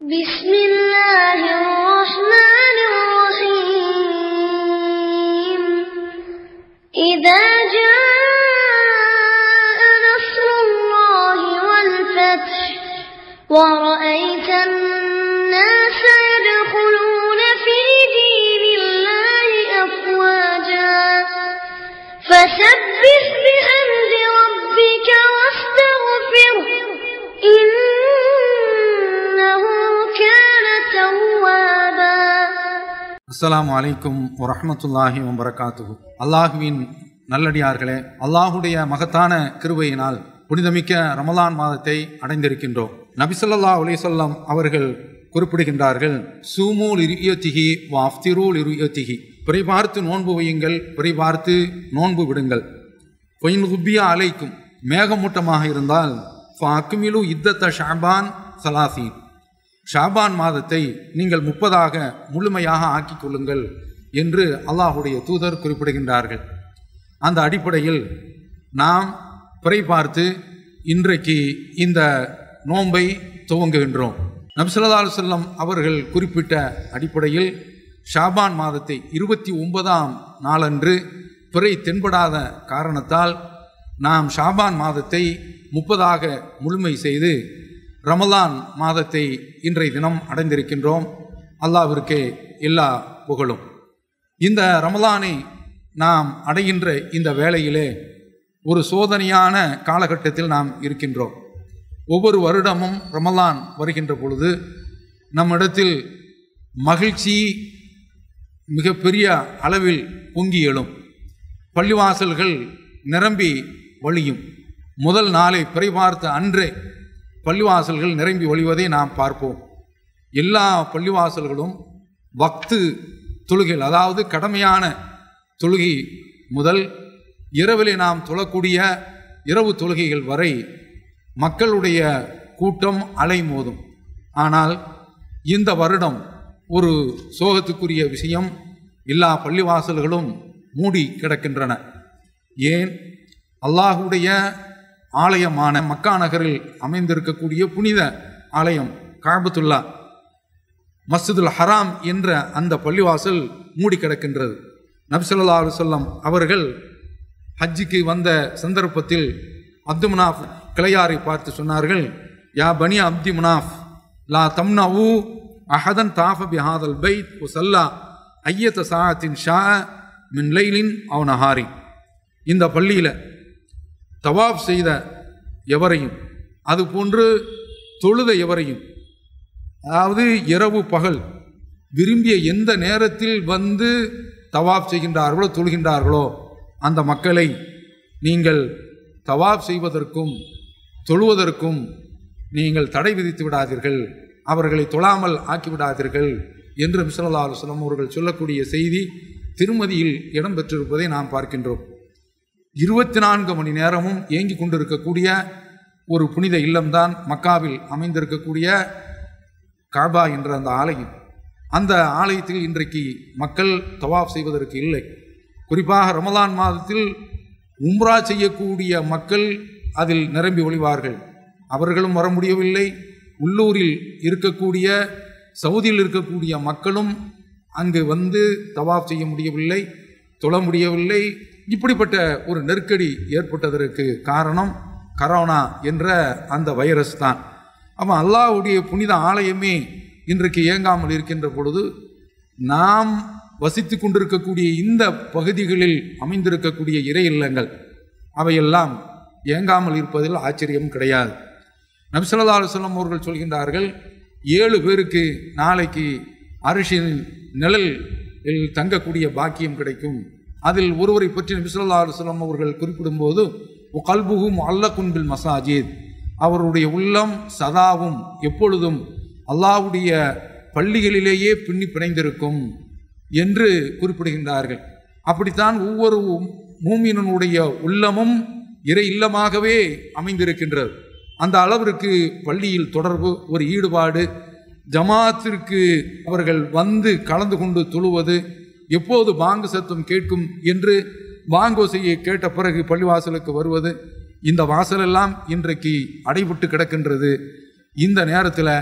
بسم الله الرحمن الرحيم إذا جاء نصر الله والفتح ورأيت الناس يدخلون في دين الله أفواجا فسبح بحمد ربك واستغفره إنه كان توابا அஸ்ஸலாமு அலைக்கும் வரஹ்மத்துல்லாஹி வபரகாத்துஹு அல்லாஹுவின் நல்லடியார்களே அல்லாஹுடைய மகத்தான கிருபையினால் புனிதமிக்க ரமலான் மாதத்தை அடைந்திருக்கின்றோம் நபிசல்லா அலிசல்லாம் அவர்கள் குறிப்பிடுகின்றார்கள் சூமூல் இரியத்திகி வாஃப்திரூல் இரியத்திகி பிறை பார்த்து நோன்பு வையுங்கள் பிறை பார்த்து நோன்பு விடுங்கள் பொயின் குப்பியா அலைக்கும் மேகமூட்டமாக இருந்தால் அக்குமிலு இத்தத்த ஷாபான் சலாசீன் ஷாபான் மாதத்தை நீங்கள் முப்பதாக முழுமையாக ஆக்கிக் கொள்ளுங்கள் என்று அல்லாஹுடைய தூதர் குறிப்பிடுகின்றார்கள் அந்த அடிப்படையில் நாம் பிறை பார்த்து இன்றைக்கு இந்த நோன்பை துவங்குகின்றோம் நபிசல்லா செல்லம் அவர்கள் குறிப்பிட்ட அடிப்படையில் ஷாபான் மாதத்தை இருபத்தி ஒன்பதாம் நாளன்று பிறை தென்படாத காரணத்தால் நாம் ஷாபான் மாதத்தை முப்பதாக முழுமை செய்து ரமலான் மாதத்தை இன்றைய தினம் அடைந்திருக்கின்றோம் அல்லாவிற்கே எல்லா புகழும் இந்த ரமலானை நாம் அடைகின்ற இந்த வேளையிலே ஒரு சோதனையான காலகட்டத்தில் நாம் இருக்கின்றோம் ஒவ்வொரு வருடமும் ரமலான் வருகின்ற பொழுது நம்மிடத்தில் மகிழ்ச்சி மிகப்பெரிய அளவில் பொங்கி எழும் பள்ளிவாசல்கள் நிரம்பி வழியும் முதல் நாளை பிறை பார்த்த அன்றே பள்ளிவாசல்கள் நிரம்பி வழிவதை நாம் பார்ப்போம் எல்லா பள்ளிவாசல்களும் வக்து தொழுகைகள் அதாவது கடமையான தொழுகை முதல் இரவிலே நாம் தொழக்கூடிய இரவு தொழுகைகள் வரை மக்களுடைய கூட்டம் அலைமோதும் ஆனால் இந்த வருடம் ஒரு சோகத்துக்குரிய விஷயம் எல்லா பள்ளிவாசல்களும் மூடி கிடக்கின்றன ஏன் அல்லாஹுடைய ஆலயமான மக்கா நகரில் அமைந்திருக்கக்கூடிய புனித ஆலயம் காபத்துல்லா மஸ்ஜிதுல் ஹராம் என்ற அந்த பள்ளிவாசல் மூடி கிடக்கின்றது நபிசல்லா அலுவலம் அவர்கள் ஹஜ்ஜிக்கு வந்த சந்தர்ப்பத்தில் அப்து முனாஃப் கிளையாரை பார்த்து சொன்னார்கள் யா பனி அப்தி முனாஃப் லா தம்னவு அஹதன் தாஃப பிஹாதல் பைத் ஒ சல்லா ஐயத்த சாத்தின் ஷா மின் லைலின் அவனஹாரி இந்த பள்ளியில் தவாப் செய்த எவரையும் அதுபோன்று தொழுத எவரையும் அதாவது இரவு பகல் விரும்பிய எந்த நேரத்தில் வந்து தவாப் செய்கின்றார்களோ தொழுகின்றார்களோ அந்த மக்களை நீங்கள் தவாப் செய்வதற்கும் தொழுவதற்கும் நீங்கள் தடை விதித்து விடாதீர்கள் அவர்களை தொழாமல் ஆக்கிவிடாதீர்கள் என்று மிசல்லா அலுவலம் அவர்கள் சொல்லக்கூடிய செய்தி திருமதியில் இடம்பெற்றிருப்பதை நாம் பார்க்கின்றோம் இருபத்தி நான்கு மணி நேரமும் இயங்கி கொண்டிருக்கக்கூடிய ஒரு புனித இல்லம்தான் மக்காவில் அமைந்திருக்கக்கூடிய காபா என்ற அந்த ஆலயம் அந்த ஆலயத்தில் இன்றைக்கு மக்கள் தவாப் செய்வதற்கு இல்லை குறிப்பாக ரமலான் மாதத்தில் உம்ரா செய்யக்கூடிய மக்கள் அதில் நிரம்பி ஒளிவார்கள் அவர்களும் வர முடியவில்லை உள்ளூரில் இருக்கக்கூடிய சவுதியில் இருக்கக்கூடிய மக்களும் அங்கு வந்து தவாப் செய்ய முடியவில்லை தொழ முடியவில்லை இப்படிப்பட்ட ஒரு நெருக்கடி ஏற்பட்டதற்கு காரணம் கரோனா என்ற அந்த வைரஸ் தான் அப்போ அல்லாஹ்வுடைய புனித ஆலயமே இன்றைக்கு இயங்காமல் இருக்கின்ற பொழுது நாம் வசித்து கொண்டிருக்கக்கூடிய இந்த பகுதிகளில் அமைந்திருக்கக்கூடிய இறை இல்லங்கள் அவையெல்லாம் இயங்காமல் இருப்பதில் ஆச்சரியம் கிடையாது நபிசல்லா அலுவலம் அவர்கள் சொல்கின்றார்கள் ஏழு பேருக்கு நாளைக்கு அரிசியின் நிழலில் தங்கக்கூடிய பாக்கியம் கிடைக்கும் அதில் ஒருவரை பற்றி நபிசல்லா அலுவலம் அவர்கள் குறிப்பிடும்போது கல்புகும் அல்ல குன்பில் மசாஜித் அவருடைய உள்ளம் சதாவும் எப்பொழுதும் அல்லாவுடைய பள்ளிகளிலேயே பின்னி பிணைந்திருக்கும் என்று குறிப்பிடுகின்றார்கள் அப்படித்தான் ஒவ்வொரு மூமியனுடைய உள்ளமும் இறை இல்லமாகவே அமைந்திருக்கின்றது அந்த அளவிற்கு பள்ளியில் தொடர்பு ஒரு ஈடுபாடு ஜமாத்திற்கு அவர்கள் வந்து கலந்து கொண்டு தொழுவது எப்போது பாங்கு சத்தம் கேட்கும் என்று பாங்கோசையை கேட்ட பிறகு பள்ளிவாசலுக்கு வருவது இந்த வாசலெல்லாம் இன்றைக்கு அடைபட்டு கிடக்கின்றது இந்த நேரத்தில்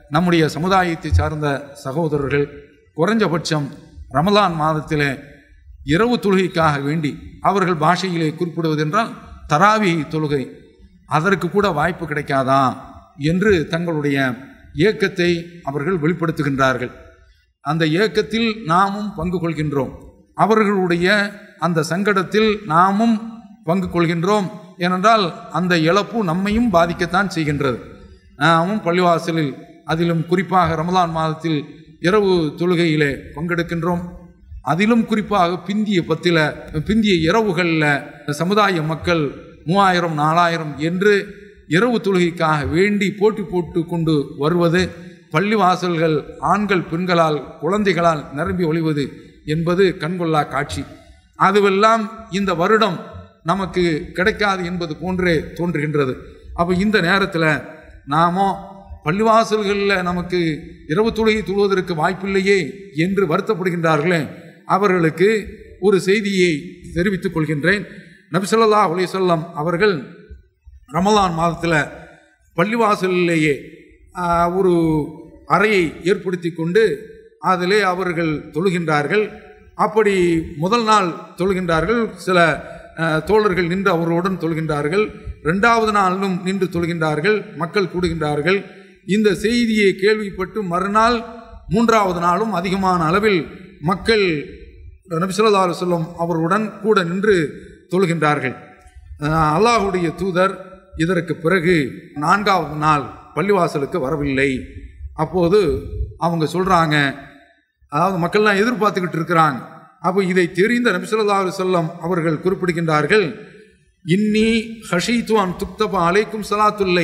நம்முடைய சமுதாயத்தை சார்ந்த சகோதரர்கள் குறைஞ்சபட்சம் ரமலான் மாதத்திலே இரவு தொழுகைக்காக வேண்டி அவர்கள் பாஷையிலே குறிப்பிடுவதென்றால் தராவி தொழுகை அதற்கு கூட வாய்ப்பு கிடைக்காதா என்று தங்களுடைய இயக்கத்தை அவர்கள் வெளிப்படுத்துகின்றார்கள் அந்த இயக்கத்தில் நாமும் பங்கு கொள்கின்றோம் அவர்களுடைய அந்த சங்கடத்தில் நாமும் பங்கு கொள்கின்றோம் ஏனென்றால் அந்த இழப்பு நம்மையும் பாதிக்கத்தான் செய்கின்றது நாமும் பள்ளிவாசலில் அதிலும் குறிப்பாக ரமலான் மாதத்தில் இரவு தொழுகையிலே பங்கெடுக்கின்றோம் அதிலும் குறிப்பாக பிந்திய பத்தில பிந்திய இரவுகளில் சமுதாய மக்கள் மூவாயிரம் நாலாயிரம் என்று இரவு தொழுகைக்காக வேண்டி போட்டி போட்டு கொண்டு வருவது பள்ளிவாசல்கள் ஆண்கள் பெண்களால் குழந்தைகளால் நிரம்பி ஒளிவது என்பது கண்கொள்ளா காட்சி அதுவெல்லாம் இந்த வருடம் நமக்கு கிடைக்காது என்பது போன்றே தோன்றுகின்றது அப்போ இந்த நேரத்தில் நாமோ பள்ளிவாசல்களில் நமக்கு இரவு தொழுகை தொழுவதற்கு வாய்ப்பில்லையே என்று வருத்தப்படுகின்றார்களே அவர்களுக்கு ஒரு செய்தியை தெரிவித்துக் கொள்கின்றேன் நபிசல்லா அலையம் அவர்கள் ரமலான் மாதத்தில் பள்ளிவாசலிலேயே ஆஹ், ஒரு அறையை ஏற்படுத்தி கொண்டு அதிலே அவர்கள் தொழுகின்றார்கள் அப்படி முதல் நாள் தொழுகின்றார்கள் சில ஆஹ், தோழர்கள் நின்று அவர்களுடன் தொழுகின்றார்கள் ரெண்டாவது நாளிலும் நின்று தொழுகின்றார்கள் மக்கள் கூடுகின்றார்கள் இந்த செய்தியை கேள்விப்பட்டு மறுநாள் மூன்றாவது நாளும் அதிகமான அளவில் மக்கள் நபிசல்லா சொல்லம் அவர்களுடன் கூட நின்று தொழுகின்றார்கள் அஹ் அல்லாஹுடைய தூதர் இதற்கு பிறகு நான்காவது நாள் பள்ளிவாசலுக்கு வரவில்லை அப்போது அவங்க சொல்றாங்க அதாவது மக்கள்லாம் எதிர்பார்த்துக்கிட்டு இருக்கிறாங்க அப்போ இதை தெரிந்த நபிசல்லா சொல்லம் அவர்கள் குறிப்பிடுகின்றார்கள் இன்னி ஹஷீத்துவான் துக்தபா அலைக்கும் சலாத்துல்லை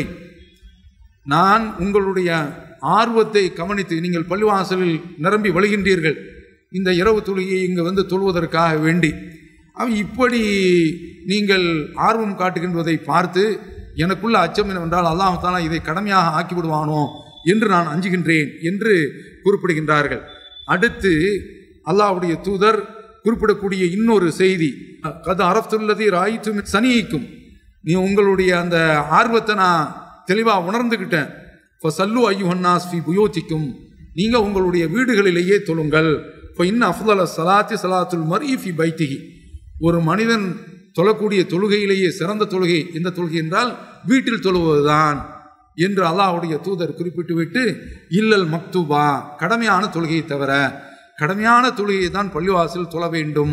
நான் உங்களுடைய ஆர்வத்தை கவனித்து நீங்கள் பள்ளிவாசலில் நிரம்பி வழிகின்றீர்கள் இந்த இரவு தொழுகையை இங்கு வந்து தொழுவதற்காக வேண்டி அவ இப்படி நீங்கள் ஆர்வம் காட்டுகின்றதை பார்த்து எனக்குள்ள அச்சம் என்னவென்றால் அல்லாஹ் தாலா இதை கடமையாக ஆக்கி விடுவானோ என்று நான் அஞ்சுகின்றேன் என்று குறிப்பிடுகின்றார்கள் அடுத்து அல்லாஹ்வுடைய தூதர் குறிப்பிடக்கூடிய இன்னொரு செய்தி கது அரப்துள்ளதி ராயித்து சனியிக்கும் நீ உங்களுடைய அந்த ஆர்வத்தை நான் தெளிவாக உணர்ந்துக்கிட்டேன் இப்போ சல்லு ஐயுஹன்னாஸ் ஃபி புயோத்திக்கும் நீங்கள் உங்களுடைய வீடுகளிலேயே தொழுங்கள் இப்போ இன்னும் அஃதல சலாத்தி சலாத்துல் மர் ஃபி பைத்திகி ஒரு மனிதன் தொழக்கூடிய தொழுகையிலேயே சிறந்த தொழுகை எந்த தொழுகை என்றால் வீட்டில் தொழுவதுதான் என்று அல்லாஹ்வுடைய தூதர் குறிப்பிட்டுவிட்டு இல்லல் மக்தூபா கடமையான தொழுகையை தவிர கடமையான தொழுகையை தான் பள்ளிவாசல் தொழ வேண்டும்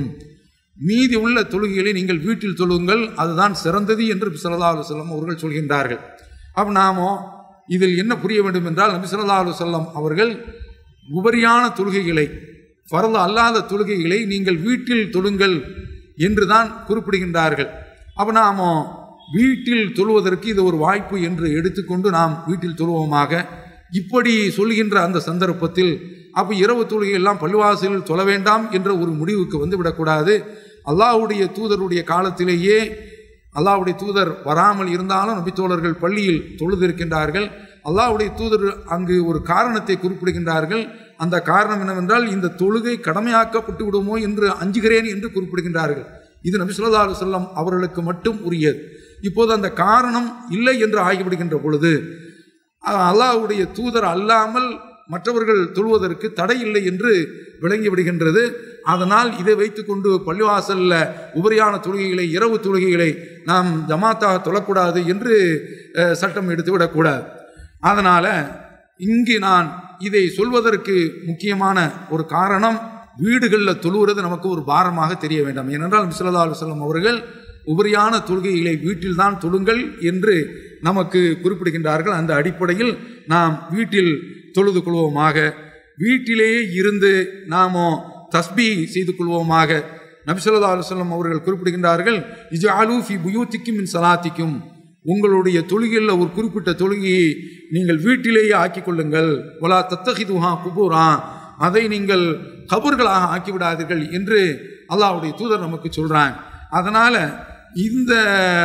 மீதி உள்ள தொழுகைகளை நீங்கள் வீட்டில் தொழுங்கள் அதுதான் சிறந்தது என்று சல்லா அலுவலம் அவர்கள் சொல்கின்றார்கள் அப்போ நாமோ இதில் என்ன புரிய வேண்டும் என்றால் நபி ஸல்லல்லாஹு அலைஹி வஸல்லம் அவர்கள் உபரியான தொழுகைகளை ஃபரது அல்லாத தொழுகைகளை நீங்கள் வீட்டில் தொழுங்கள் என்று தான் குறிப்பிடுகின்றார்கள் அப்போ நாம வீட்டில் தொழுவதற்கு இது ஒரு வாய்ப்பு என்று எடுத்துக்கொண்டு நாம் வீட்டில் தொழுவோமாக இப்படி சொல்கின்ற அந்த சந்தர்ப்பத்தில் அப்போ இரவு தொழுகை எல்லாம் பள்ளிவாசலில் தொழ வேண்டாம் என்ற ஒரு முடிவுக்கு வந்து விடக்கூடாது அல்லாஹ்வுடைய தூதருடைய காலத்திலேயே அல்லாஹ்வுடைய தூதர் வராமல் இருந்தாலும் நபித்தோழர்கள் பள்ளியில் தொழுதிருக்கின்றார்கள் அல்லாஹ்வுடைய தூதர் அங்கு ஒரு காரணத்தை குறிப்பிடுகின்றார்கள் அந்த காரணம் என்னவென்றால் இந்த தொழுகை கடமையாக்கப்பட்டு விடுமோ என்று அஞ்சுகிறேன் என்று குறிப்பிடுகின்றார்கள் இது நபி ஸல்லல்லாஹு அலைஹி வஸல்லம் அவர்களுக்கு மட்டும் உரியது இப்போது அந்த காரணம் இல்லை என்று ஆகிவிடுகின்ற பொழுது அஹ், அல்லாஹ்வுடைய தூதர் அல்லாமல் மற்றவர்கள் தொழுவதற்கு தடை இல்லை என்று விளங்கி விடுகின்றது அதனால் இதை வைத்துக்கொண்டு பள்ளிவாசல்ல உபரியான தொழுகைகளை இரவு தொழுகைகளை நாம் ஜமாத்தாக தொழக்கூடாது என்று அஹ், சட்டம் எடுத்து விடக்கூடாது அதனால இங்கு நான் இதை சொல்வதற்கு முக்கியமான ஒரு காரணம் வீடுகளில் தொழுகிறது நமக்கு ஒரு பாரமாக தெரிய வேண்டாம் ஏனென்றால் மிஸ்லதா அலுவலம் அவர்கள் உபரியான தொழுகைகளை வீட்டில்தான் தொழுங்கள் என்று நமக்கு குறிப்பிடுகின்றார்கள் அந்த அடிப்படையில் நாம் வீட்டில் தொழுது கொள்வோமாக வீட்டிலேயே இருந்து நாமோ தஸ்பி செய்து கொள்வோமாக நபிசல்லா அலுவலம் அவர்கள் குறிப்பிடுகின்றார்கள் இது அலூஃபி புயூத்திக்கும் மின் சலாத்திக்கும் உங்களுடைய தொழுகையில் ஒரு குறிப்பிட்ட தொழுகையை நீங்கள் வீட்டிலேயே ஆக்கிக் கொள்ளுங்கள் ஒலா தத்தஹிதுஹா குபூரா அதை நீங்கள் கபர்களாக ஆக்கிவிடாதீர்கள் என்று அல்லாஹ்வுடைய தூதர் நமக்கு சொல்றாங்க அதனால இந்த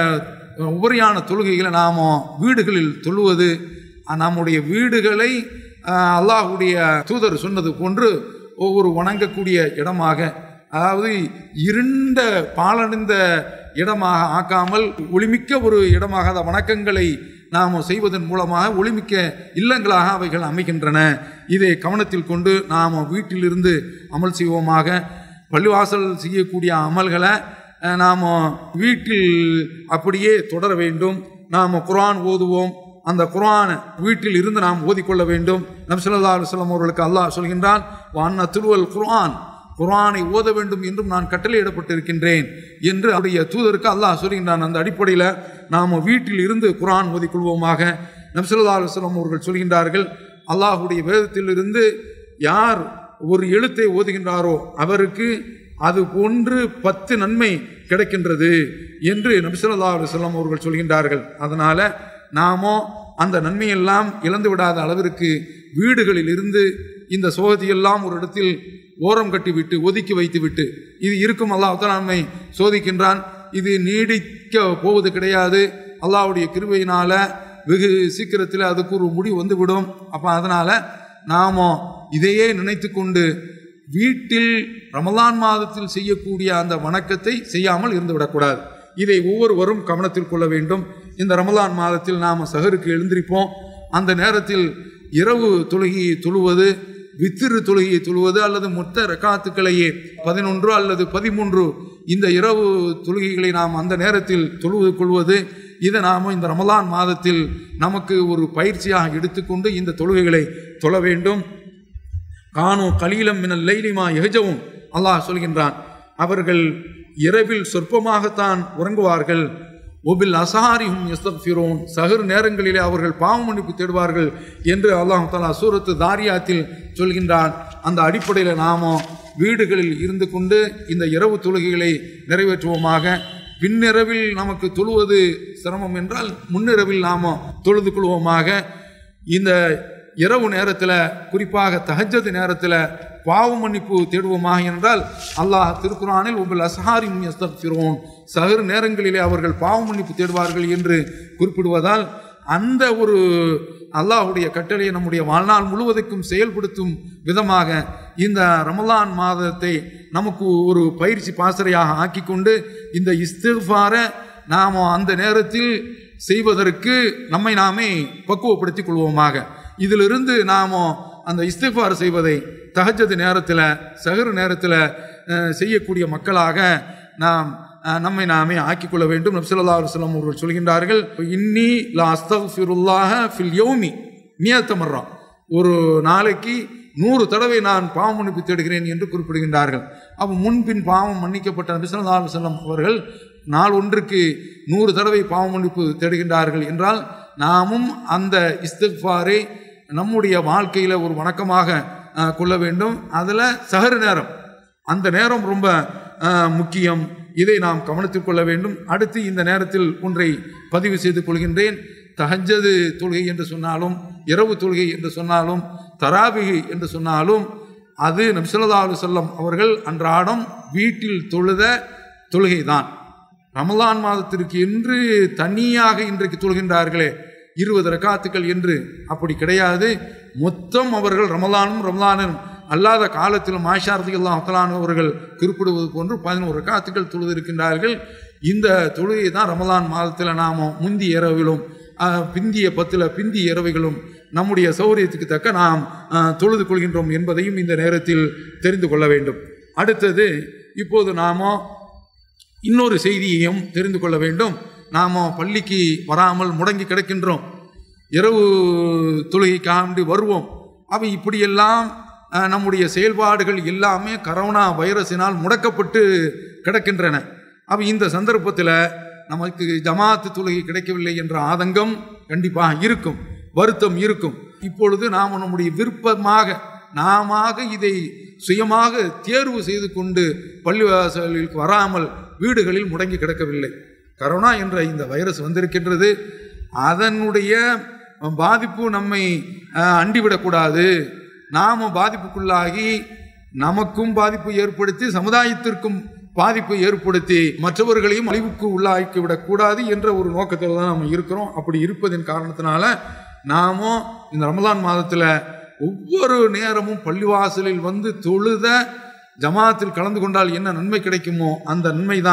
உபரியான தொழுகைகளை நாம வீடுகளில் தொழுவது அஹ், நம்முடைய வீடுகளை அஹ், அல்லாஹ்வுடைய தூதர் சொன்னது போன்று ஒவ்வொரு வணங்கக்கூடிய இடமாக அதாவது இருண்ட பாலடைந்த இடமாக ஆக்காமல் ஒளிமிக்க ஒரு இடமாக அந்த வணக்கங்களை நாம் செய்வதன் மூலமாக ஒளிமிக்க இல்லங்களாக அவைகள் அமைகின்றன இதை கவனத்தில் கொண்டு நாம் வீட்டிலிருந்து அமல் செய்வோமாக பள்ளிவாசல் செய்யக்கூடிய அமல்களை அஹ், நாம் வீட்டில் அப்படியே தொடர வேண்டும் நாம் குர்ஆன் ஓதுவோம் அந்த குர்ஆன் வீட்டில் இருந்து நாம் ஓதிக்கொள்ள வேண்டும் நபி ஸல்லல்லாஹு அலைஹி வஸல்லம் அவர்களுக்கு அல்லாஹ் சொல்கின்றான் வான் திருவல் குர்ஆன் குர்ஆனை ஓத வேண்டும் என்றும் நான் கட்டளையிடப்பட்டிருக்கின்றேன் என்று அவருடைய தூதருக்கு அல்லாஹ் சொல்கின்றான் அந்த அடிப்படையில் நாம் வீட்டில் இருந்து குர்ஆன் ஓதிக்கொள்வோமாக நபி ஸல்லல்லாஹு அலைஹி வஸல்லம் அவர்கள் சொல்கின்றார்கள் அல்லாஹ்வுடைய வேதத்திலிருந்து யார் ஒரு எழுத்தை ஓதுகின்றாரோ அவருக்கு அது போன்று பத்து நன்மை கிடைக்கின்றது என்று நபி ஸல்லல்லாஹு அலைஹி வஸல்லம் அவர்கள் சொல்கின்றார்கள் அதனால நாமோ அந்த நன்மையெல்லாம் இழந்து விடாத அளவிற்கு வீடுகளில் இருந்து இந்த சோகத்தையெல்லாம் ஒரு இடத்தில் ஓரம் கட்டிவிட்டு ஒதுக்கி வைத்துவிட்டு இது இருக்கும் அல்லாஹ் நம்மை சோதிக்கின்றான் இது நீடிக்க போவது கிடையாது அல்லாஹ்வுடைய கிருபையினால வெகு சீக்கிரத்தில் அதுக்கு ஒரு முடிவு வந்துவிடும் அப்போ அதனால நாமோ இதையே நினைத்து கொண்டு வீட்டில் ரமலான் மாதத்தில் செய்யக்கூடிய அந்த வணக்கத்தை செய்யாமல் இருந்துவிடக்கூடாது இதை ஒவ்வொருவரும் கவனத்தில் கொள்ள வேண்டும் இந்த ரமலான் மாதத்தில் நாம் சஹருக்கு எழுந்திருப்போம் அந்த நேரத்தில் இரவு தொழுகையை தொழுவது வித்திரு தொழுகையை தொழுவது அல்லது மொத்த ரக்காத்துக்களையே பதினொன்று அல்லது பதிமூன்று இந்த இரவு தொழுகைகளை நாம் அந்த நேரத்தில் தொழுது கொள்வது இதை நாம் இந்த ரமலான் மாதத்தில் நமக்கு ஒரு பயிற்சியாக எடுத்துக்கொண்டு இந்த தொழுகைகளை தொழ வேண்டும் கானோ கலீலம் மினல் லைலிமா எஹஜவும் அல்லாஹ் சொல்கின்றான் அவர்கள் இரவில் சொற்பமாகத்தான் உறங்குவார்கள் ஒபில் அசாரிஹும் எஸ்தக்ஃபிரோன் சகர் நேரங்களிலே அவர்கள் பாவ மன்னிப்பு தேடுவார்கள் என்று அல்லாஹ் தாலா சூரத்து தாரியாத்தில் சொல்கின்றான் அந்த அடிப்படையில் நாமோ வீடுகளில் இருந்து கொண்டு இந்த இரவு தொழுகைகளை நிறைவேற்றுவோமாக பின்னிரவில் நமக்கு தொழுவது சிரமம் என்றால் முன்னிரவில் நாம தொழுது கொள்வோமாக இந்த இரவு நேரத்தில் குறிப்பாக தஹஜ்ஜத் நேரத்தில் பாவ மன்னிப்பு தேடுவோமாக என்றால் அல்லாஹ் திருக்குறானில் உங்கள் அசஹாரிம் யஸ்தக்ஃபிரோன் சகர் நேரங்களிலே அவர்கள் பாவ மன்னிப்பு தேடுவார்கள் என்று குறிப்பிடுவதால் அந்த ஒரு அல்லாஹ்வுடைய கட்டளையை நம்முடைய வாழ்நாள் முழுவதற்கும் செயல்படுத்தும் விதமாக இந்த ரமலான் மாதத்தை நமக்கு ஒரு பயிற்சி பாசறையாக ஆக்கிக்கொண்டு இந்த இஸ்திஃபாரை நாம் அந்த நேரத்தில் செய்வதற்கு நம்மை நாமே பக்குவப்படுத்திக் கொள்வோமாக இதிலிருந்து நாம் அந்த இஸ்திஃபார் செய்வதை தஹஜது நேரத்தில் சஹர் நேரத்தில் அஹ், செய்யக்கூடிய மக்களாக நாம் அஹ், நம்மை நாமே ஆக்கிக்கொள்ள வேண்டும் நப்சல்லா அலுவலம் அவர்கள் சொல்கின்றார்கள் இன்னி லா அஸ்தஃபிருல்லாஹ ஃபில் யௌமி மியத்தமர்றா ஒரு நாளைக்கு நூறு தடவை நான் பாவம் மன்னிப்பு தேடுகிறேன் என்று குறிப்பிடுகின்றார்கள் அப்போ முன்பின் பாவம் மன்னிக்கப்பட்ட நபிசல்லா அலுவலம் அவர்கள் நாள் ஒன்றுக்கு நூறு தடவை பாவ மன்னிப்பு தேடுகின்றார்கள் என்றால் நாமும் அந்த இஸ்திஃபாரை நம்முடைய வாழ்க்கையில் ஒரு வணக்கமாக அஹ், கொள்ள வேண்டும் அதில் சஹர் நேரம் அந்த நேரம் ரொம்ப அஹ், முக்கியம் இதை நாம் கவனத்தில் கொள்ள வேண்டும் அடுத்து இந்த நேரத்தில் ஒன்றை பதிவு செய்து கொள்கின்றேன் தஹஜது தொழுகை என்று சொன்னாலும் இரவு தொழுகை என்று சொன்னாலும் தராபிகை என்று சொன்னாலும் அது நபிசல்லா அலுவலம் அவர்கள் அன்றாடம் வீட்டில் தொழுத தொழுகை தான் ரமலான் மாதத்திற்கு என்று தனியாக இன்றைக்கு தொழுகின்றார்களே இருபது ரக்காத்துக்கள் என்று அப்படி கிடையாது மொத்தம் அவர்கள் ரமலானும் ரமலானும் அல்லாத காலத்திலும் மாஷாரதி அல்லாஹலான் அவர்கள் குறிப்பிடுவது போன்று பதினோரு ரக்காத்துக்கள் தொழுது இருக்கின்றார்கள் இந்த தொழுகை தான் ரமலான் மாதத்தில் நாம் முந்தி இரவிலும் அஹ், பிந்திய பத்தில் பிந்திய இரவைகளும் நம்முடைய சௌரியத்துக்கு தக்க நாம் அஹ், தொழுது கொள்கின்றோம் என்பதையும் இந்த நேரத்தில் தெரிந்து கொள்ள வேண்டும் அடுத்தது இப்போது நாம இன்னொரு செய்தியையும் தெரிந்து கொள்ள வேண்டும் நாம் பள்ளிக்கு வராமல் முடங்கி கிடக்கின்றோம் இரவு தொழுகைக்காண்டி வருவோம் அப்போ இப்படியெல்லாம் அஹ், நம்முடைய செயல்பாடுகள் எல்லாமே கரோனா வைரஸினால் முடக்கப்பட்டு கிடக்கின்றன அப்போ இந்த சந்தர்ப்பத்தில் நமக்கு ஜமாத்து தொழுகை கிடைக்கவில்லை என்ற ஆதங்கம் கண்டிப்பாக இருக்கும் வருத்தம் இருக்கும் இப்பொழுது நாம் நம்முடைய விருப்பமாக நாம இதை சுயமாக தேர்வு செய்து கொண்டு பள்ளிவாசலுக்கு வராமல் வீடுகளில் முடங்கி கிடக்கவில்லை கரோனா என்ற இந்த வைரஸ் வந்திருக்கின்றது அதனுடைய பாதிப்பு நம்மை அஹ், அண்டிவிடக்கூடாது நாம் பாதிப்புக்குள்ளாகி நமக்கும் பாதிப்பு ஏற்படுத்தி சமுதாயத்திற்கும் பாதிப்பை ஏற்படுத்தி மற்றவர்களையும் அழிவுக்கு உள்ளாக்கி விடக்கூடாது என்ற ஒரு நோக்கத்தில் தான் நம்ம இருக்கிறோம் அப்படி இருப்பதின் காரணத்தினால நாமும் இந்த ரமலான் மாதத்தில் ஒவ்வொரு நேரமும் பள்ளிவாசலில் வந்து தொழுத ஜமாத்தில் கலந்து கொண்டால் என்ன நன்மை கிடைக்குமோ அந்த நன்மை தான்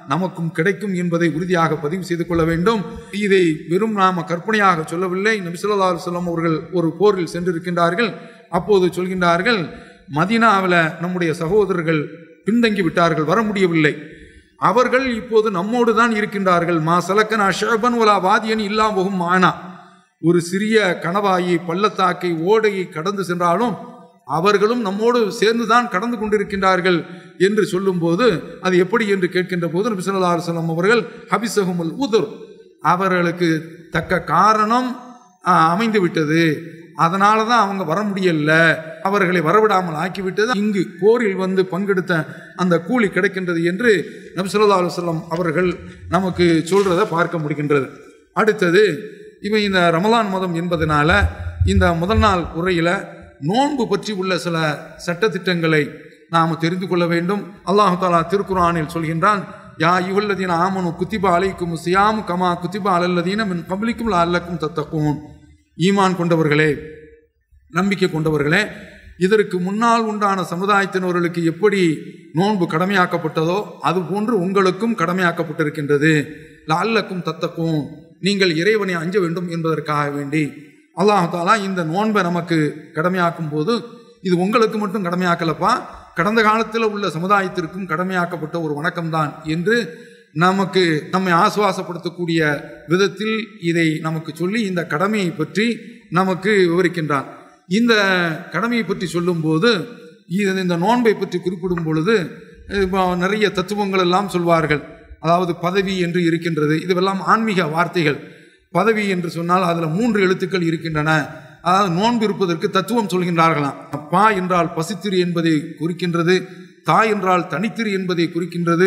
நமக்கும் கிடைக்கும் என்பதை உறுதியாக பதிவு செய்து கொள்ள வேண்டும் இதை வெறும் நாம கற்பனையாக சொல்லவில்லை நபி ஸல்லல்லாஹு அலைஹி வஸல்லம் அவர்கள் ஒரு போரில் சென்றிருக்கின்றார்கள் அப்போது சொல்கின்றார்கள் மதீனாவில் நம்முடைய சகோதரர்கள் பின்தங்கி விட்டார்கள் வர முடியவில்லை அவர்கள் இப்போது நம்மோடு தான் இருக்கின்றார்கள் மா சலக்கனா ஷேபன் வலா வாதியன் இல்லாமகும் மானா ஒரு சிறிய கணவாயை பள்ளத்தாக்கை ஓடையை கடந்து சென்றாலும் அவர்களும் நம்மோடு சேர்ந்துதான் கடந்து கொண்டிருக்கின்றார்கள் என்று சொல்லும்போது அது எப்படி என்று கேட்கின்ற போது நபி ஸல்லல்லாஹு அலைஹி வஸல்லம் அவர்கள் ஹபிசஹுமுல் உதுர் அவர்களுக்கு தக்க காரணம் ஆ, அமைந்து விட்டது அதனால தான் அவங்க வர முடியல அவர்களை வரவிடாமல் ஆக்கிவிட்டது இங்கு போரில் வந்து பங்கெடுத்த அந்த கூலி கிடைக்கின்றது என்று நபி ஸல்லல்லாஹு அலைஹி வஸல்லம் அவர்கள் நமக்கு சொல்றதை பார்க்க முடிகின்றது அடுத்தது இவன் இந்த ரமலான் மதம் என்பதனால இந்த முதல் நாள் உரையில நோன்பு பற்றி உள்ள சில சட்டத்திட்டங்களை நாம் தெரிந்து கொள்ள வேண்டும் அல்லாஹு தாலா திருக்குரானில் சொல்கின்றான் யா இவல்லதீன ஆமனு குத்திபா அலைக்கும் சியாம் கமா குத்திபா அலல்லதீன மின் கபலிக்கும் அல்லக்கும் தத்தக்கும் ஈமான் கொண்டவர்களே நம்பிக்கை கொண்டவர்களே இதற்கு முன்னால் உண்டான சமுதாயத்தினர்களுக்கு எப்படி நோன்பு கடமையாக்கப்பட்டதோ அது போன்று உங்களுக்கும் கடமையாக்கப்பட்டிருக்கின்றது லால்லக்கும் தத்தக்கும் நீங்கள் இறைவனை அஞ்ச வேண்டும் என்பதற்காக வேண்டி அல்லாஹ் தாலா இந்த நோன்பை நமக்கு கடமையாக்கும் போது இது உங்களுக்கு மட்டும் கடமையாக்கலப்பா கடந்த காலத்தில் உள்ள சமுதாயத்திற்கும் கடமையாக்கப்பட்ட ஒரு வணக்கம்தான் என்று நமக்கு நம்மை ஆசுவாசப்படுத்தக்கூடிய விதத்தில் இதை நமக்கு சொல்லி இந்த கடமையை பற்றி நமக்கு விவரிக்கின்றான் இந்த கடமையை பற்றி சொல்லும்போது இது இந்த நோன்பை பற்றி குறிப்பிடும் பொழுது இப்போ நிறைய தத்துவங்கள் எல்லாம் சொல்வார்கள் அதாவது பதவி என்று இருக்கின்றது இதுவெல்லாம் ஆன்மீக வார்த்தைகள் பதவி என்று சொன்னால் அதில் மூன்று எழுத்துக்கள் இருக்கின்றன அதாவது நோன்பு இருப்பதற்கு தத்துவம் சொல்கின்றார்களாம் அப்பா என்றால் பசித்திரு என்பதை குறிக்கின்றது தாய் என்றால் தனித்திரு என்பதை குறிக்கின்றது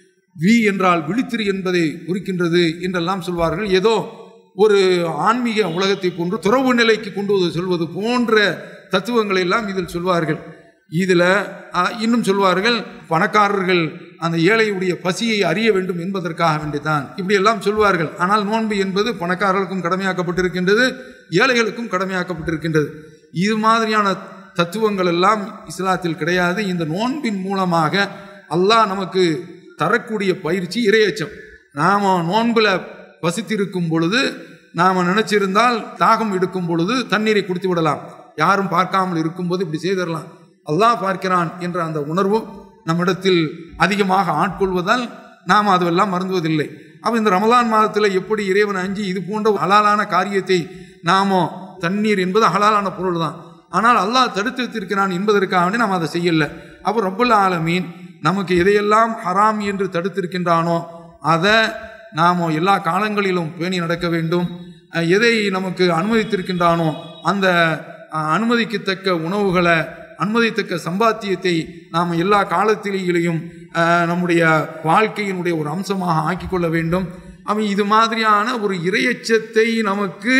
வி என்றால் விழித்திரு என்பதை குறிக்கின்றது என்றெல்லாம் சொல்வார்கள் ஏதோ ஒரு ஆன்மீக உலகத்தை போன்று துறவு நிலைக்கு கொண்டு வந்து சொல்வது போன்ற தத்துவங்களை எல்லாம் இதில் சொல்வார்கள் இதில் இன்னும் சொல்வார்கள் பணக்காரர்கள் அந்த ஏழையுடைய பசியை அறிய வேண்டும் என்பதற்காக வேண்டித்தான் இப்படியெல்லாம் சொல்வார்கள் ஆனால் நோன்பு என்பது பணக்காரர்களுக்கும் கடமையாக்கப்பட்டிருக்கின்றது ஏழைகளுக்கும் கடமையாக்கப்பட்டிருக்கின்றது இது மாதிரியான தத்துவங்கள் எல்லாம் இஸ்லாத்தில் கிடையாது இந்த நோன்பின் மூலமாக அல்லாஹ் நமக்கு தரக்கூடிய பயிற்சி இரையச்சம் நாம் நோன்பில் பசித்திருக்கும் பொழுது நாம் நினைச்சிருந்தால் தாகம் எடுக்கும் பொழுது தண்ணீரை குடித்து விடலாம் யாரும் பார்க்காமல் இருக்கும்போது இப்படி செய்திடலாம் அல்லாஹ் பார்க்கிறான் என்ற அந்த உணர்வு நம்மிடத்தில் அதிகமாக ஆட்கொள்வதால் நாம் அதுவெல்லாம் மறந்துவதில்லை அப்போ இந்த ரமலான் மாதத்தில் எப்படி இறைவன் அஞ்சி இது போன்ற ஹலாலான காரியத்தை நாமோ தண்ணீர் என்பது ஹலாலான பொருள் தான் ஆனால் அல்லாஹ் தடுத்து வைத்திருக்கிறான் என்பதற்காக வேண்டி நாம் அதை செய்யலை அப்போ ரப்புல் ஆலமீன் நமக்கு எதையெல்லாம் ஹராம் என்று தடுத்திருக்கின்றானோ அதை நாம் எல்லா காலங்களிலும் பேணி நடக்க வேண்டும் அஹ் எதை நமக்கு அனுமதித்திருக்கின்றானோ அந்த அஹ், அனுமதிக்கத்தக்க உணவுகளை அனுமதித்தக்க சம்பாத்தியத்தை நாம் எல்லா காலத்திலேயும் அஹ், நம்முடைய வாழ்க்கையினுடைய ஒரு அம்சமாக ஆக்கிக்கொள்ள வேண்டும் அவன் இது மாதிரியான ஒரு இரையச்சத்தை நமக்கு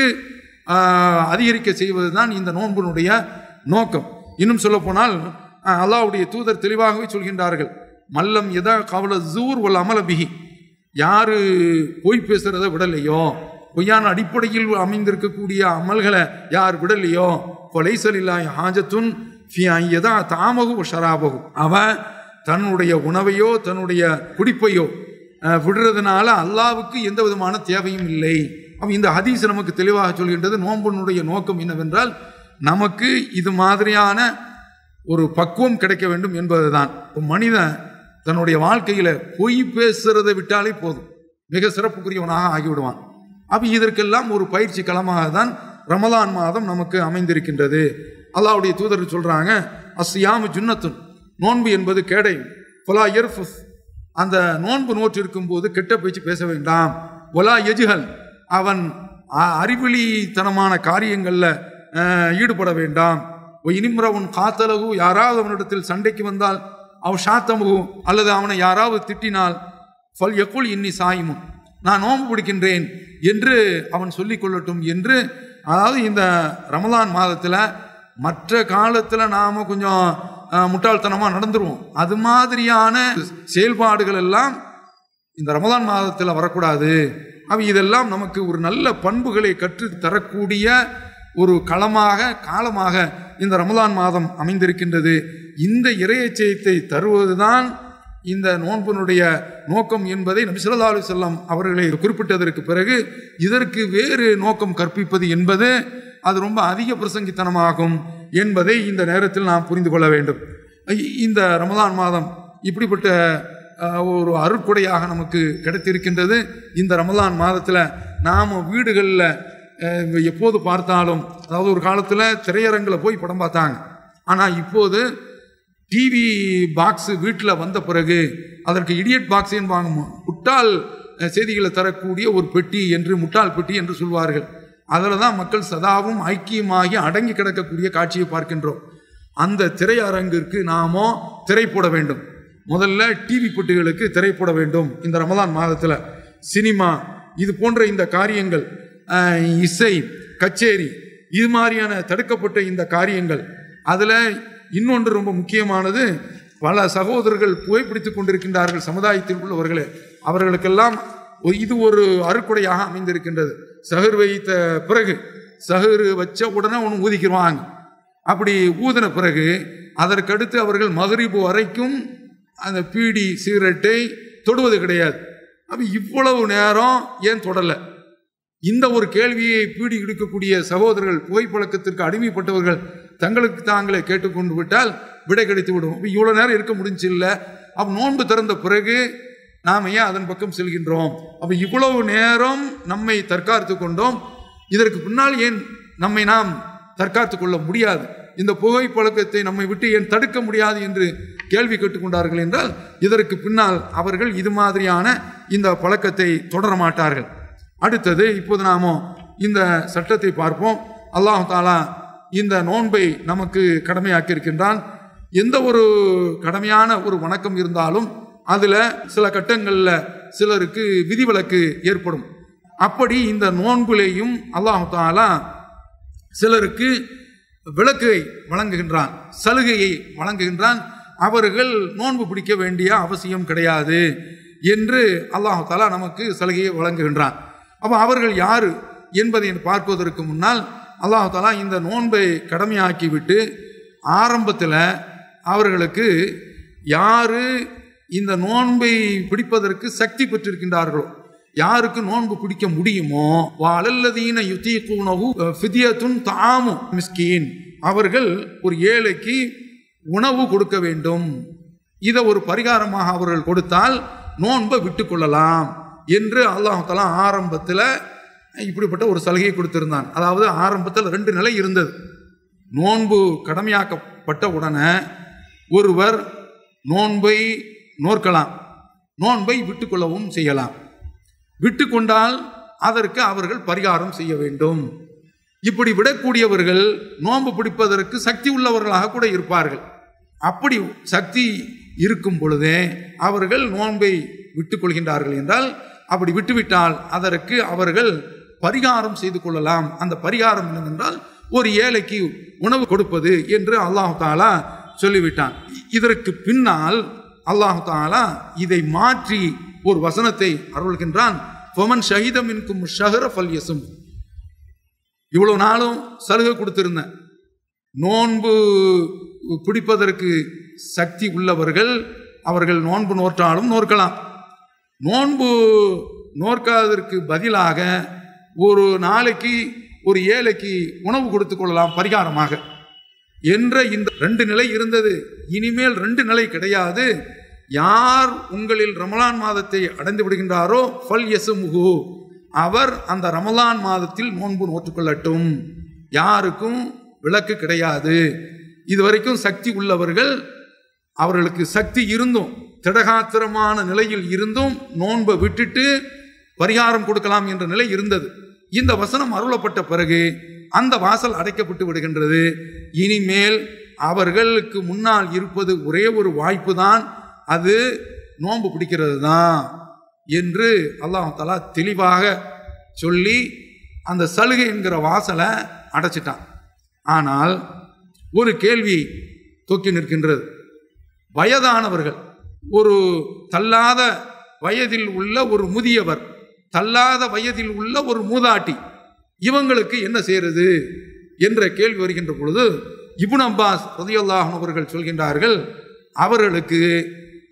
ஆஹ், அதிகரிக்க செய்வது தான் இந்த நோன்பினுடைய நோக்கம் இன்னும் சொல்லப்போனால் ஆஹ், அல்லாஹ்வுடைய தூதர் தெளிவாகவே சொல்கின்றார்கள் மல்லம் எதா கவல ஜூர் ஒல் அமல பிகி யாரு பொய் பேசுறத விடலையோ பொய்யான அடிப்படையில் அமைந்திருக்கக்கூடிய அமல்களை யார் விடலையோ கொலைசலில்லாய் ஹாஜத்துன் எதா தாமகு ஷராபகு அவன் தன்னுடைய உணவையோ தன்னுடைய குடிப்பையோ அஹ், விடுறதுனால அல்லாவுக்கு எந்த விதமான தேவையும் இல்லை அப்ப இந்த ஹதீஸ் நமக்கு தெளிவாக சொல்கின்றது நோம்பினுடைய நோக்கம் என்னவென்றால் நமக்கு இது மாதிரியான ஒரு பக்குவம் கிடைக்க வேண்டும் என்பதுதான் ஒரு மனிதன் தன்னுடைய வாழ்க்கையில பொய் பேசுறதை விட்டாலே போதும் மிக சிறப்புக்குரியவனாக ஆகிவிடுவான் அப்ப இதற்கெல்லாம் ஒரு பயிற்சி களமாக தான் ரமலான் மாதம் நமக்கு அமைந்திருக்கின்றது அல்லாஹ்வுடைய தூதர் சொல்றாங்க அஸ்யாமு ஜுன்னத்துன் நோன்பு என்பது கேடை ஃபலா யர்ஃபுஸ் அந்த நோன்பு நோற்று இருக்கும்போது கெட்ட பேச்சு பேச வேண்டாம் ஒலா எஜுகல் அவன் அ- அறிவிலித்தனமான காரியங்களில் ஈடுபட வேண்டாம் இனிமுறவன் காத்தலகு யாராவது அவனிடத்தில் சண்டைக்கு வந்தால் அவன் சாத்தமுகு அல்லது அவனை யாராவது திட்டினால் ஃபல் எக்குள் இன்னி சாயிமும் நான் நோன்பு பிடிக்கின்றேன் என்று அவன் சொல்லிக் கொள்ளட்டும் என்று அதாவது இந்த ரமலான் மாதத்தில் மற்ற காலத்தில் நாம் கொஞ்சம் அஹ், முட்டாள்தனமாக நடந்துருவோம் அது மாதிரியான செயல்பாடுகள் எல்லாம் இந்த ரமலான் மாதத்தில் வரக்கூடாது அப்ப இதெல்லாம் நமக்கு ஒரு நல்ல பண்புகளை கற்று தரக்கூடிய ஒரு களமாக காலமாக இந்த ரமலான் மாதம் அமைந்திருக்கின்றது இந்த இறையச்சயத்தை தருவதுதான் இந்த நோன்பினுடைய நோக்கம் என்பதை நபி ஸல்லல்லாஹு அலைஹி வஸல்லம் அவர்களை குறிப்பிட்டதற்கு பிறகு இதற்கு வேறு நோக்கம் கற்பிப்பது என்பது அது ரொம்ப அதிக பிரசங்கித்தனமாகும் என்பதை இந்த நேரத்தில் நாம் புரிந்து கொள்ள வேண்டும் இ- இந்த ரமலான் மாதம் இப்படிப்பட்ட அஹ், ஒரு அருட்கொடையாக நமக்கு கிடைத்திருக்கின்றது இந்த ரமலான் மாதத்தில் நாம் வீடுகளில் எப்போது பார்த்தாலும் அதாவது ஒரு காலத்தில் திரையரங்கில் போய் படம் பார்த்தாங்க ஆனால் இப்போது டிவி பாக்ஸ் வீட்டில் வந்த பிறகு அதற்கு இடியட் பாக்ஸ் என்பாங்க முட்டாள் அஹ், செய்திகளை தரக்கூடிய ஒரு பெட்டி என்று முட்டாள் பெட்டி என்று சொல்வார்கள் அதில் தான் மக்கள் சதாவும் ஐக்கியமாகி அடங்கி கிடக்கக்கூடிய காட்சியை பார்க்கின்றோம் அந்த திரையரங்கிற்கு நாமோ திரை போட வேண்டும் முதல்ல டிவி பெட்டிகளுக்கு திரை போட வேண்டும் இந்த ரமலான் மாதத்தில் சினிமா இது போன்ற இந்த காரியங்கள் அஹ், இசை கச்சேரி இது மாதிரியான தடுக்கப்பட்ட இந்த காரியங்கள் அதில் இன்னொன்று ரொம்ப முக்கியமானது பல சகோதரர்கள் புகைப்பிடித்துக் கொண்டிருக்கின்றார்கள் சமுதாயத்தில் உள்ளவர்களே அவர்களுக்கெல்லாம் ஒரு- இது ஒரு அருக்குடையாக அமைந்திருக்கின்றது சஹர் வைத்த பிறகு சஹர் வச்ச உடனே ஒன்று ஊதிக்கிடுவாங்க அப்படி ஊதின பிறகு அதற்கடுத்து அவர்கள் மகரிபு வரைக்கும் அந்த பீடி சிகரெட்டை தொடுவது கிடையாது அப்போ இவ்வளவு நேரம் ஏன் தொடலை இந்த ஒரு கேள்வியை பீடி எடுக்கக்கூடிய சகோதரர்கள் புகைப்பழக்கத்திற்கு அடிமைப்பட்டவர்கள் தங்களுக்கு தாங்களே கேட்டுக்கொண்டு விட்டால் விடை கிடைத்து விடும் அப்ப இவ்வளவு நேரம் இருக்க முடிஞ்சு இல்லை அப்ப நோன்பு திறந்த பிறகு நாம் ஏன் அதன் பக்கம் செல்கின்றோம் அப்ப இவ்வளவு நேரம் நம்மை தற்காத்து கொண்டோம் இதற்கு பின்னால் ஏன் நம்மை நாம் தற்காத்து கொள்ள முடியாது இந்த புகைப்பழக்கத்தை நம்மை விட்டு ஏன் தடுக்க முடியாது என்று கேள்வி கேட்டுக்கொண்டார்கள் என்றால் இதற்கு பின்னால் அவர்கள் இது மாதிரியான இந்த பழக்கத்தை தொடர மாட்டார்கள் அடுத்தது இப்போது நாம இந்த சட்டத்தை பார்ப்போம் அல்லாஹ் தாலா இந்த நோன்பை நமக்கு கடமையாக்கி இருக்கின்றான் எந்த ஒரு கடமையான ஒரு வணக்கம் இருந்தாலும் அதில் சில கட்டங்களில் சிலருக்கு விதிவிலக்கு ஏற்படும் அப்படி இந்த நோன்பிலேயும் அல்லாஹ் தாலா சிலருக்கு விளக்கை வழங்குகின்றான் சலுகையை வழங்குகின்றான் அவர்கள் நோன்பு பிடிக்க வேண்டிய அவசியம் கிடையாது என்று அல்லாஹ் தாலா நமக்கு சலுகையை வழங்குகின்றான் அப்போ அவர்கள் யாரு என்பதை பார்ப்பதற்கு முன்னால் அல்லாஹ் தாலா இந்த நோன்பை கடமையாக்கி விட்டு ஆரம்பத்தில் அவர்களுக்கு யாரு இந்த நோன்பை பிடிப்பதற்கு சக்தி பெற்றிருக்கின்றார்களோ யாருக்கு நோன்பு பிடிக்க முடியுமோ அலல்லதீன யுத்தீகுனஹு ஃபிதியத்துன் தாமு மிஸ்கீன் அவர்கள் ஒரு ஏழைக்கு உணவு கொடுக்க வேண்டும் இதை ஒரு பரிகாரமாக அவர்கள் கொடுத்தால் நோன்பை விட்டுக்கொள்ளலாம் என்று அல்லாஹ் தலா ஆரம்பத்தில் இப்படிப்பட்ட ஒரு சலுகையை கொடுத்திருந்தான் அதாவது ஆரம்பத்தில் ரெண்டு நிலை இருந்தது நோன்பு கடமையாக்கப்பட்ட உடனே ஒருவர் நோன்பை நோற்கலாம் நோன்பை விட்டுக்கொள்ளவும் செய்யலாம் விட்டுக்கொண்டால் அதற்கு அவர்கள் பரிகாரம் செய்ய வேண்டும் இப்படி விடக்கூடியவர்கள் நோன்பு பிடிப்பதற்கு சக்தி உள்ளவர்களாக கூட இருப்பார்கள் அப்படி சக்தி இருக்கும் பொழுதே அவர்கள் நோன்பை விட்டுக்கொள்கின்றார்கள் என்றால் அப்படி விட்டுவிட்டால் அதற்கு அவர்கள் பரிகாரம் செய்து கொள்ளலாம் அந்த பரிகாரம் என்னவென்றால் ஒரு ஏழைக்கு உணவு கொடுப்பது என்று அல்லாஹு தாலா சொல்லிவிட்டான் இதற்கு பின்னால் அல்லாஹு தாலா இதை மாற்றி ஒரு வசனத்தை அருள்கின்றான் ஃபமன் ஷஹீதம் இன்கும் ஷஹர ஃபல்யசும் இவ்வளவு நாளும் சலுகை கொடுத்திருந்தேன் நோன்பு பிடிப்பதற்கு சக்தி உள்ளவர்கள் அவர்கள் நோன்பு நோற்றாலும் நோற்கலாம் நோன்பு நோற்காததற்கு பதிலாக ஒரு நாளைக்கு ஒரு ஏழைக்கு உணவு கொடுத்து கொள்ளலாம் பரிகாரமாக என்ற இந்த ரெண்டு நிலை இருந்தது இனிமேல் ரெண்டு நிலை கிடையாது யார் உங்களில் ரமலான் மாதத்தை அடைந்து விடுகின்றாரோ ஃபல் எசுமுகு அவர் அந்த ரமலான் மாதத்தில் நோன்பு நோற்றுக்கொள்ளட்டும் யாருக்கும் விளக்கு கிடையாது இதுவரைக்கும் சக்தி உள்ளவர்கள் அவர்களுக்கு சக்தி இருந்தும் திடகாத்திரமான நிலையில் இருந்தும் நோன்பை விட்டுட்டு பரிகாரம் கொடுக்கலாம் என்ற நிலை இருந்தது இந்த வசனம் அருளப்பட்ட பிறகு அந்த வாசல் அடைக்கப்பட்டு விடுகின்றது இனிமேல் அவர்களுக்கு முன்னால் இருப்பது ஒரே ஒரு வாய்ப்பு தான் அது நோன்பு பிடிக்கிறது தான் என்று அல்லாஹ் தலா தெளிவாக சொல்லி அந்த சலுகை என்கிற வாசலை அடைச்சிட்டான் ஆனால் ஒரு கேள்வி தொக்கி நிற்கின்றது வயதானவர்கள் ஒரு தள்ளாத வயதில் உள்ள ஒரு முதியவர் தள்ளாத வயதில் உள்ள ஒரு மூதாட்டி இவங்களுக்கு என்ன செய்யறது என்ற கேள்வி வருகின்ற பொழுது இபுன் அப்பாஸ் ரதியுல்லாஹன் அவர்கள் சொல்கின்றார்கள் அவர்களுக்கு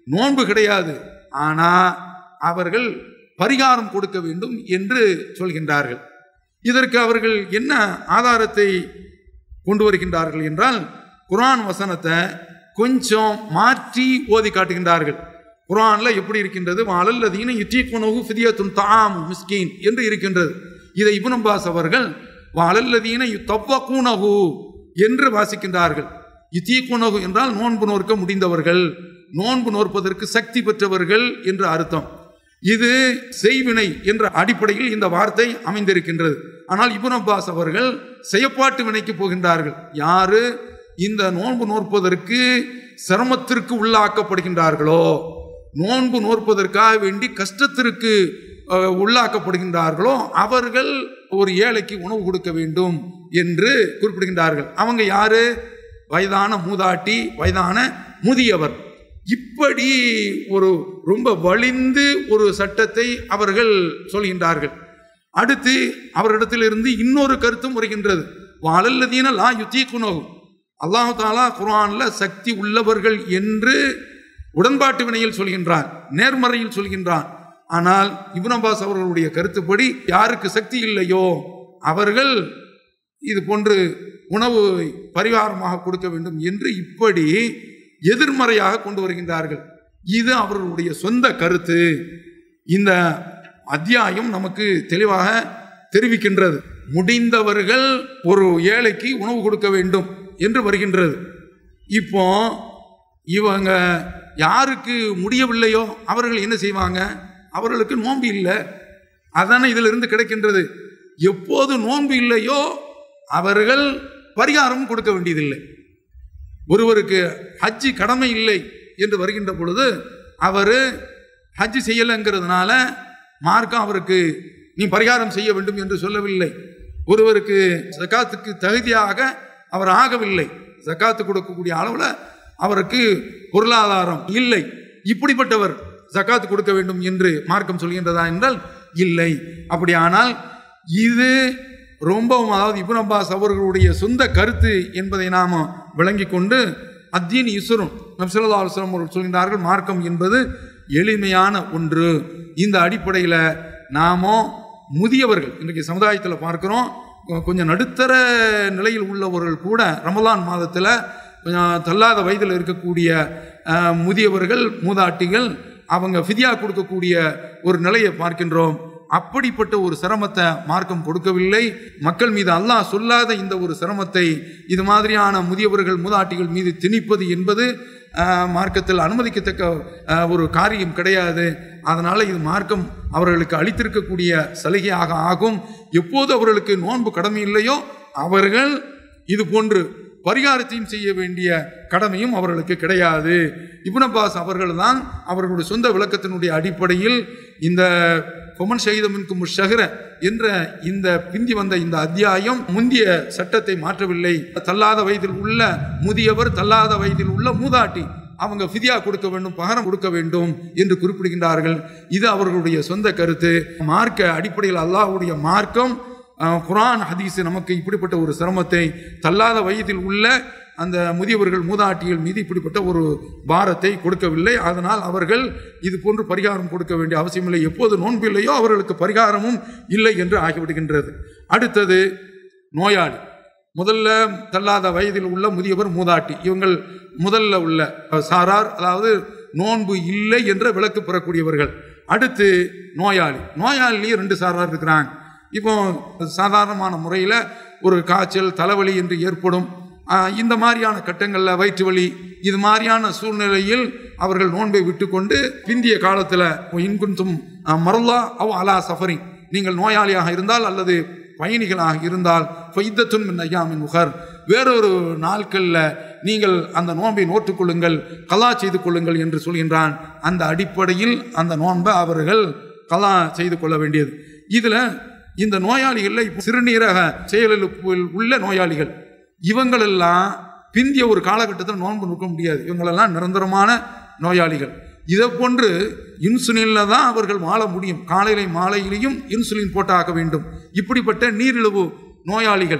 நோன்பு கிடையாது ஆனா அவர்கள் பரிகாரம் கொடுக்க வேண்டும் என்று சொல்கின்றார்கள் இதற்கு அவர்கள் என்ன ஆதாரத்தை கொண்டு வருகின்றார்கள் என்றால் குர்ஆன் வசனத்தை கொஞ்சம் மாற்றி ஓதி காட்டுகின்றார்கள் குர்ஆன்ல எப்படி இருக்கின்றது அலல்லதீன யுத்தீக்குனஹு ஃபிதியத்துன் தஆம் மிஸ்கீன் என்று இருக்கின்றது இதை இப்னு அப்பாஸ் அவர்கள் அலல்லதீன யுத்தவ்வகூனஹு என்று வாசிக்கின்றார்கள் யுத்தீக்குனஹு என்றால் நோன்பு நோற்க முடிந்தவர்கள் நோன்பு நோற்பதற்கு சக்தி பெற்றவர்கள் என்று அர்த்தம் இது செய்வினை என்ற அடிப்படையில் இந்த வார்த்தை அமைந்திருக்கின்றது ஆனால் இப்னு அப்பாஸ் அவர்கள் செயப்பாட்டு வினைக்கு போகின்றார்கள் யாரு இந்த நோன்பு நோற்பதற்கு சிரமத்திற்கு உள்ளாக்கப்படுகின்றார்களோ நோன்பு நோற்பதற்காக வேண்டி கஷ்டத்திற்கு அஹ், உள்ளாக்கப்படுகின்றார்களோ அவர்கள் ஒரு ஏழைக்கு உணவு கொடுக்க வேண்டும் என்று குறிப்பிடுகின்றார்கள் அவங்க யாரு வயதான மூதாட்டி வயதான முதியவர் இப்படி ஒரு ரொம்ப வலிந்து ஒரு சட்டத்தை அவர்கள் சொல்கின்றார்கள் அடுத்து அவரிடத்திலிருந்து இன்னொரு கருத்தும் வருகின்றது வாழல்லதீன லா யுத்தி குணவு அல்லாஹு தாலா குர்ஆன்ல சக்தி உள்ளவர்கள் என்று உடன்பாட்டு வினையில் சொல்கின்றான் நேர்மறையில் சொல்கின்றான் ஆனால் இப்னு அப்பாஸ் அவர்களுடைய கருத்துப்படி யாருக்கு சக்தி இல்லையோ அவர்கள் இது போன்று உணவு பரிகாரமாக கொடுக்க வேண்டும் என்று இப்படி எதிர்மறையாக கொண்டு வருகின்றார்கள் இது அவர்களுடைய சொந்த கருத்து இந்த அத்தியாயம் நமக்கு தெளிவாக தெரிவிக்கின்றது முடிந்தவர்கள் ஒரு ஏழைக்கு உணவு கொடுக்க வேண்டும் என்று வருகின்றது இப்போ இவங்க யாருக்கு முடியவில்லையோ அவர்கள் என்ன செய்வாங்க அவர்களுக்கு நோன்பு இல்லை அதானே இதிலிருந்து கிடைக்கின்றது எப்போது நோன்பு இல்லையோ அவர்கள் பரிகாரம் கொடுக்க வேண்டியதில்லை ஒருவருக்கு ஹஜ்ஜி கடமை இல்லை என்று வருகின்ற பொழுது அவர் ஹஜ்ஜி செய்யலைங்கிறதுனால மார்க்கம் அவருக்கு நீ பரிகாரம் செய்ய வேண்டும் என்று சொல்லவில்லை ஒருவருக்கு ஜக்காத்துக்கு தகுதியாக அவர் ஆகவில்லை ஜக்காத்து கொடுக்கக்கூடிய அளவில் அவருக்கு பொருளாதாரம் இல்லை இப்படிப்பட்டவர் ஜக்காத்து கொடுக்க வேண்டும் என்று மார்க்கம் சொல்கின்றதா என்றால் இல்லை அப்படியானால் இது ரொம்பவும் அதாவது இப்னு அப்பாஸ் அவர்களுடைய சொந்த கருத்து என்பதை நாம் விளங்கி கொண்டு அத்தீன் இசுரும் நப்சல்லா அலுவலம் அவர்கள் சொல்கின்றார்கள் மார்க்கம் என்பது எளிமையான ஒன்று இந்த அடிப்படையில் நாமோ முதியவர்கள் இன்றைக்கு சமுதாயத்தில் பார்க்கிறோம் கொ- கொஞ்சம் நடுத்தர நிலையில் உள்ளவர்கள் கூட ரமலான் மாதத்தில் கொஞ்சம் தள்ளாத வயதில் இருக்கக்கூடிய அஹ், முதியவர்கள் மூதாட்டிகள் அவங்க ஃபிதியா கொடுக்கக்கூடிய ஒரு நிலையை பார்க்கின்றோம் அப்படிப்பட்ட ஒரு சிரமத்தை மார்க்கம் கொடுக்கவில்லை மக்கள் மீது அல்லாஹ் சொல்லாத இந்த ஒரு சிரமத்தை இது மாதிரியான முதியவர்கள் மூதாட்டிகள் மீது திணிப்பது என்பது ஆஹ், மார்க்கத்தில் அனுமதிக்கத்தக்க ஆஹ், ஒரு காரியம் கிடையாது அதனால இது மார்க்கம் அவர்களுக்கு அளித்திருக்கக்கூடிய சலுகையாக ஆகும் எப்போது அவர்களுக்கு நோன்பு கடமை இல்லையோ அவர்கள் இது போன்று பரிகாரத்தையும் செய்ய வேண்டிய கடமையும் அவர்களுக்கு கிடையாது இப்னு அப்பாஸ் அவர்கள் தான் அவர்களுடைய சொந்த விளக்கத்தினுடைய அடிப்படையில் இந்த கொமன் ஷஹீதமின்கும் ஷஹர என்ற இந்த பிந்தி வந்த இந்த அத்தியாயம் முந்திய சட்டத்தை மாற்றவில்லை தள்ளாத வயதில் உள்ள முதியவர் தள்ளாத வயதில் உள்ள மூதாட்டி அவங்க ஃபிதியா கொடுக்க வேண்டும் பகரம் கொடுக்க வேண்டும் என்று குறிப்பிடுகின்றார்கள் இது அவர்களுடைய சொந்த கருத்து மார்க்க அடிப்படையில் அல்லாஹ்வுடைய மார்க்கம் அஹ், குர்ஆன் ஹதீஸ் நமக்கு இப்படிப்பட்ட ஒரு சிரமத்தை தள்ளாத வயதில் உள்ள அந்த முதியவர்கள் மூதாட்டிகள் மீது இப்படிப்பட்ட ஒரு பாரத்தை கொடுக்கவில்லை அதனால் அவர்கள் இது போன்று பரிகாரம் கொடுக்க வேண்டிய அவசியமில்லை எப்போது நோன்பு இல்லையோ அவர்களுக்கு பரிகாரமும் இல்லை என்று ஆகிவிடுகின்றது அடுத்தது நோயாளி முதல்ல தள்ளாத வயதில் உள்ள முதியவர் மூதாட்டி இவங்கள் முதல்ல உள்ள சாரார் அதாவது நோன்பு இல்லை என்ற விளக்கு பெறக்கூடியவர்கள் அடுத்து நோயாளி நோயாளிலேயே ரெண்டு சாரார் இருக்கிறாங்க இப்போ சாதாரணமான முறையில் ஒரு காய்ச்சல் தலைவலி என்று ஏற்படும் ஆஹ், இந்த மாதிரியான கட்டங்களில் வயிற்று வலி இது மாதிரியான சூழ்நிலையில் அவர்கள் நோன்பை விட்டுக்கொண்டு பிந்திய காலத்தில் இன்குன்தும் மருளா அவ் அலா சஃபரிங் நீங்கள் நோயாளியாக இருந்தால் அல்லது பயணிகளாக இருந்தால் ஃபைத்தத்துன் மின் ஐயாமின் முகர் வேறொரு நாட்களில் நீங்கள் அந்த நோன்பை நோற்றுக்கொள்ளுங்கள் கலா செய்து கொள்ளுங்கள் என்று சொல்கின்றான் அந்த அடிப்படையில் அந்த நோன்பை அவர்கள் கலா செய்து கொள்ள வேண்டியது இதில் இந்த நோயாளிகளில் இப்போ சிறுநீரக செயலில் உள்ள நோயாளிகள் இவங்களெல்லாம் பிந்திய ஒரு காலகட்டத்தில் நோன்பு நோக்க முடியாது இவங்களெல்லாம் நிரந்தரமான நோயாளிகள் இதை போன்று இன்சுலினில் தான் அவர்கள் வாழ முடியும் காலையில மாலையிலையும் இன்சுலின் போட்டாக வேண்டும் இப்படிப்பட்ட நீரிழிவு நோயாளிகள்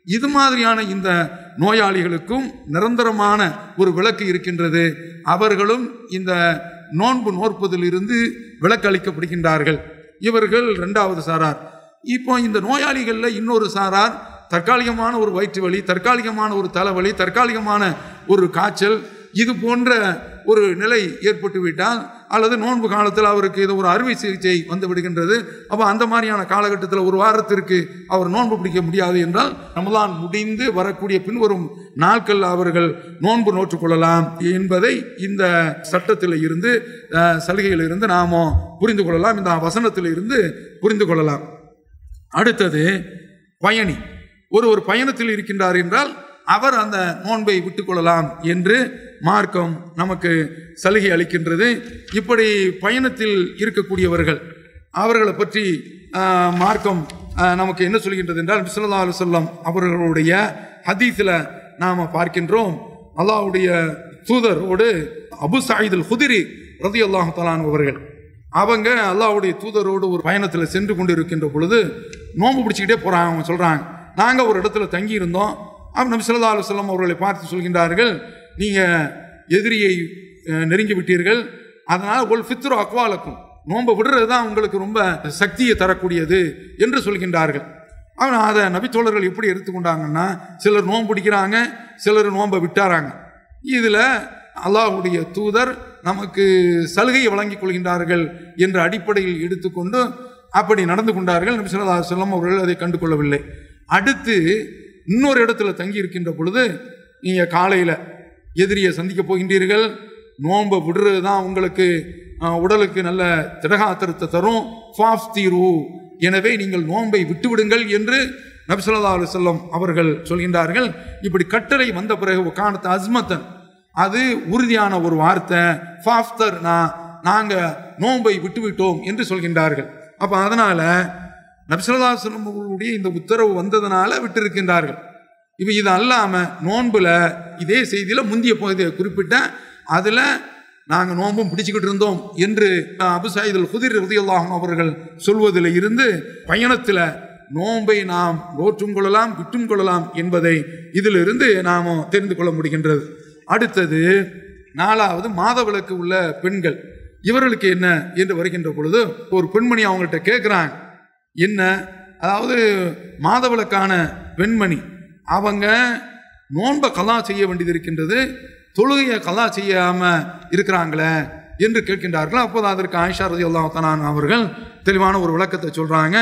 இது மாதிரியான இந்த நோயாளிகளுக்கும் நிரந்தரமான ஒரு விளக்கு இருக்கின்றது அவர்களும் இந்த நோன்பு நோற்பதிலிருந்து விலக்கு அளிக்கப்படுகின்றார்கள் இவர்கள் இரண்டாவது சாரார் இப்போ இந்த நோயாளிகளில் இன்னொரு சாரார் தற்காலிகமான ஒரு வயிற்று வலி தற்காலிகமான ஒரு தலைவலி தற்காலிகமான ஒரு காய்ச்சல் இது போன்ற ஒரு நிலை ஏற்பட்டு விட்டால் அல்லது நோன்பு காலத்தில் அவருக்கு இது ஒரு அறுவை சிகிச்சை வந்து விடுகின்றது அப்போ அந்த மாதிரியான காலகட்டத்தில் ஒரு வாரத்திற்கு அவர் நோன்பு பிடிக்க முடியாது என்றால் ரமலான் முடிந்து வரக்கூடிய பின்வரும் நாட்கள் அவர்கள் நோன்பு நோற்றுக்கொள்ளலாம் என்பதை இந்த சட்டத்தில் இருந்து அஹ், சலுகையில் இருந்து நாம புரிந்து கொள்ளலாம் இந்த வசனத்தில் இருந்து புரிந்து கொள்ளலாம் அடுத்தது பயணி ஒரு ஒரு பயணத்தில் இருக்கின்றார் என்றால் அவர் அந்த நோன்பை விட்டுக்கொள்ளலாம் என்று மார்க்கம் நமக்கு சலுகை அளிக்கின்றது இப்படி பயணத்தில் இருக்கக்கூடியவர்கள் அவர்களை பற்றி ஆஹ், மார்க்கம் ஆஹ், நமக்கு என்ன சொல்கின்றது என்றால் பிஸ்லா அலுவலம் அவர்களுடைய ஹதீஸில் நாம் பார்க்கின்றோம் அல்லாஹ்வுடைய தூதரோடு அபு சாயிதுல் குதிரி ரதி அல்லாஹு தலான் அவர்கள் அவங்க அல்லாஹ்வுடைய தூதரோடு ஒரு பயணத்தில் சென்று கொண்டு இருக்கின்ற பொழுது நோன்பு பிடிச்சிக்கிட்டே போகிறாங்க அவங்க சொல்கிறாங்க நாங்கள் ஒரு இடத்துல தங்கி இருந்தோம் அப்போ நபி ஸல்லல்லாஹு அலைஹி வஸல்லம் அவர்களை பார்த்து சொல்கின்றார்கள் நீங்கள் எதிரியை அஹ், நெருங்கி விட்டீர்கள் அதனால் ஒரு ஃபித்ரு அக்வாலக்கும் நோன்பை விடுறது தான் உங்களுக்கு ரொம்ப சக்தியை தரக்கூடியது என்று சொல்கின்றார்கள் ஆனால் அதை நபித்தோழர்கள் எப்படி எடுத்துக்கொண்டாங்கன்னா சிலர் நோன்பு பிடிக்கிறாங்க சிலர் நோன்பை விட்டாராங்க இதில் அல்லாஹ்வுடைய தூதர் நமக்கு சலுகையை வழங்கிக் கொள்கின்றார்கள் என்ற அடிப்படையில் எடுத்துக்கொண்டு அப்படி நடந்து கொண்டார்கள் நபி ஸல்லல்லாஹு அலைஹி வஸல்லம் அவர்கள் அதை கண்டு கொள்ளவில்லை அடுத்து இன்னொரு இடத்துல தங்கி இருக்கின்ற பொழுது நீங்கள் காலையில் எதிரியை சந்திக்க போகின்றீர்கள் நோன்பை விடுறது தான் உங்களுக்கு அஹ், உடலுக்கு நல்ல திடகாத்திரத்தை தரும் ஃபாஃப் தீரு எனவே நீங்கள் நோன்பை விட்டுவிடுங்கள் என்று நபி ஸல்லல்லாஹு அலைஹி வஸல்லம் அவர்கள் சொல்கின்றார்கள் இப்படி கட்டளை வந்த பிறகு காணத்த அஸ்மத்தன் அது உறுதியான ஒரு வார்த்தை ஃபாஃப்தர் நான் நாங்கள் நோன்பை விட்டுவிட்டோம் என்று சொல்கின்றார்கள் அப்போ அதனால் நபிசல்லாஸ்லம் அவர்களுடைய இந்த உத்தரவு வந்ததுனால விட்டிருக்கின்றார்கள் இப்போ இது அல்லாமல் நோன்புல இதே செய்தியில் முந்திய பகுதியை குறிப்பிட்ட அதில் நாங்கள் நோன்பும் பிடிச்சுக்கிட்டு இருந்தோம் என்று அபு சாயிதுல் குதிர் ரதியுல்லாஹும் அவர்கள் சொல்வதில் இருந்து பயணத்தில் நோன்பை நாம் நோற்றும் கொள்ளலாம் விட்டும் கொள்ளலாம் என்பதை இதிலிருந்து நாம் தெரிந்து கொள்ள முடிகின்றது அடுத்தது நாலாவது மாதவிலக்கு உள்ள பெண்கள் இவர்களுக்கு என்ன என்று வருகின்ற பொழுது ஒரு பெண்மணி அவங்கள்ட்ட கேட்குறாங்க என்ன அதாவது மாதவிலக்கான பெண்மணி அவங்க நோன்பை கலா செய்ய வேண்டியது இருக்கின்றது தொழுகையை கலா செய்யாம இருக்கிறாங்களே என்று கேட்கின்றார்கள் அப்போது அதற்கு ஆயிஷா ரதி அல்லாஹான் அவர்கள் தெளிவான ஒரு விளக்கத்தை சொல்றாங்க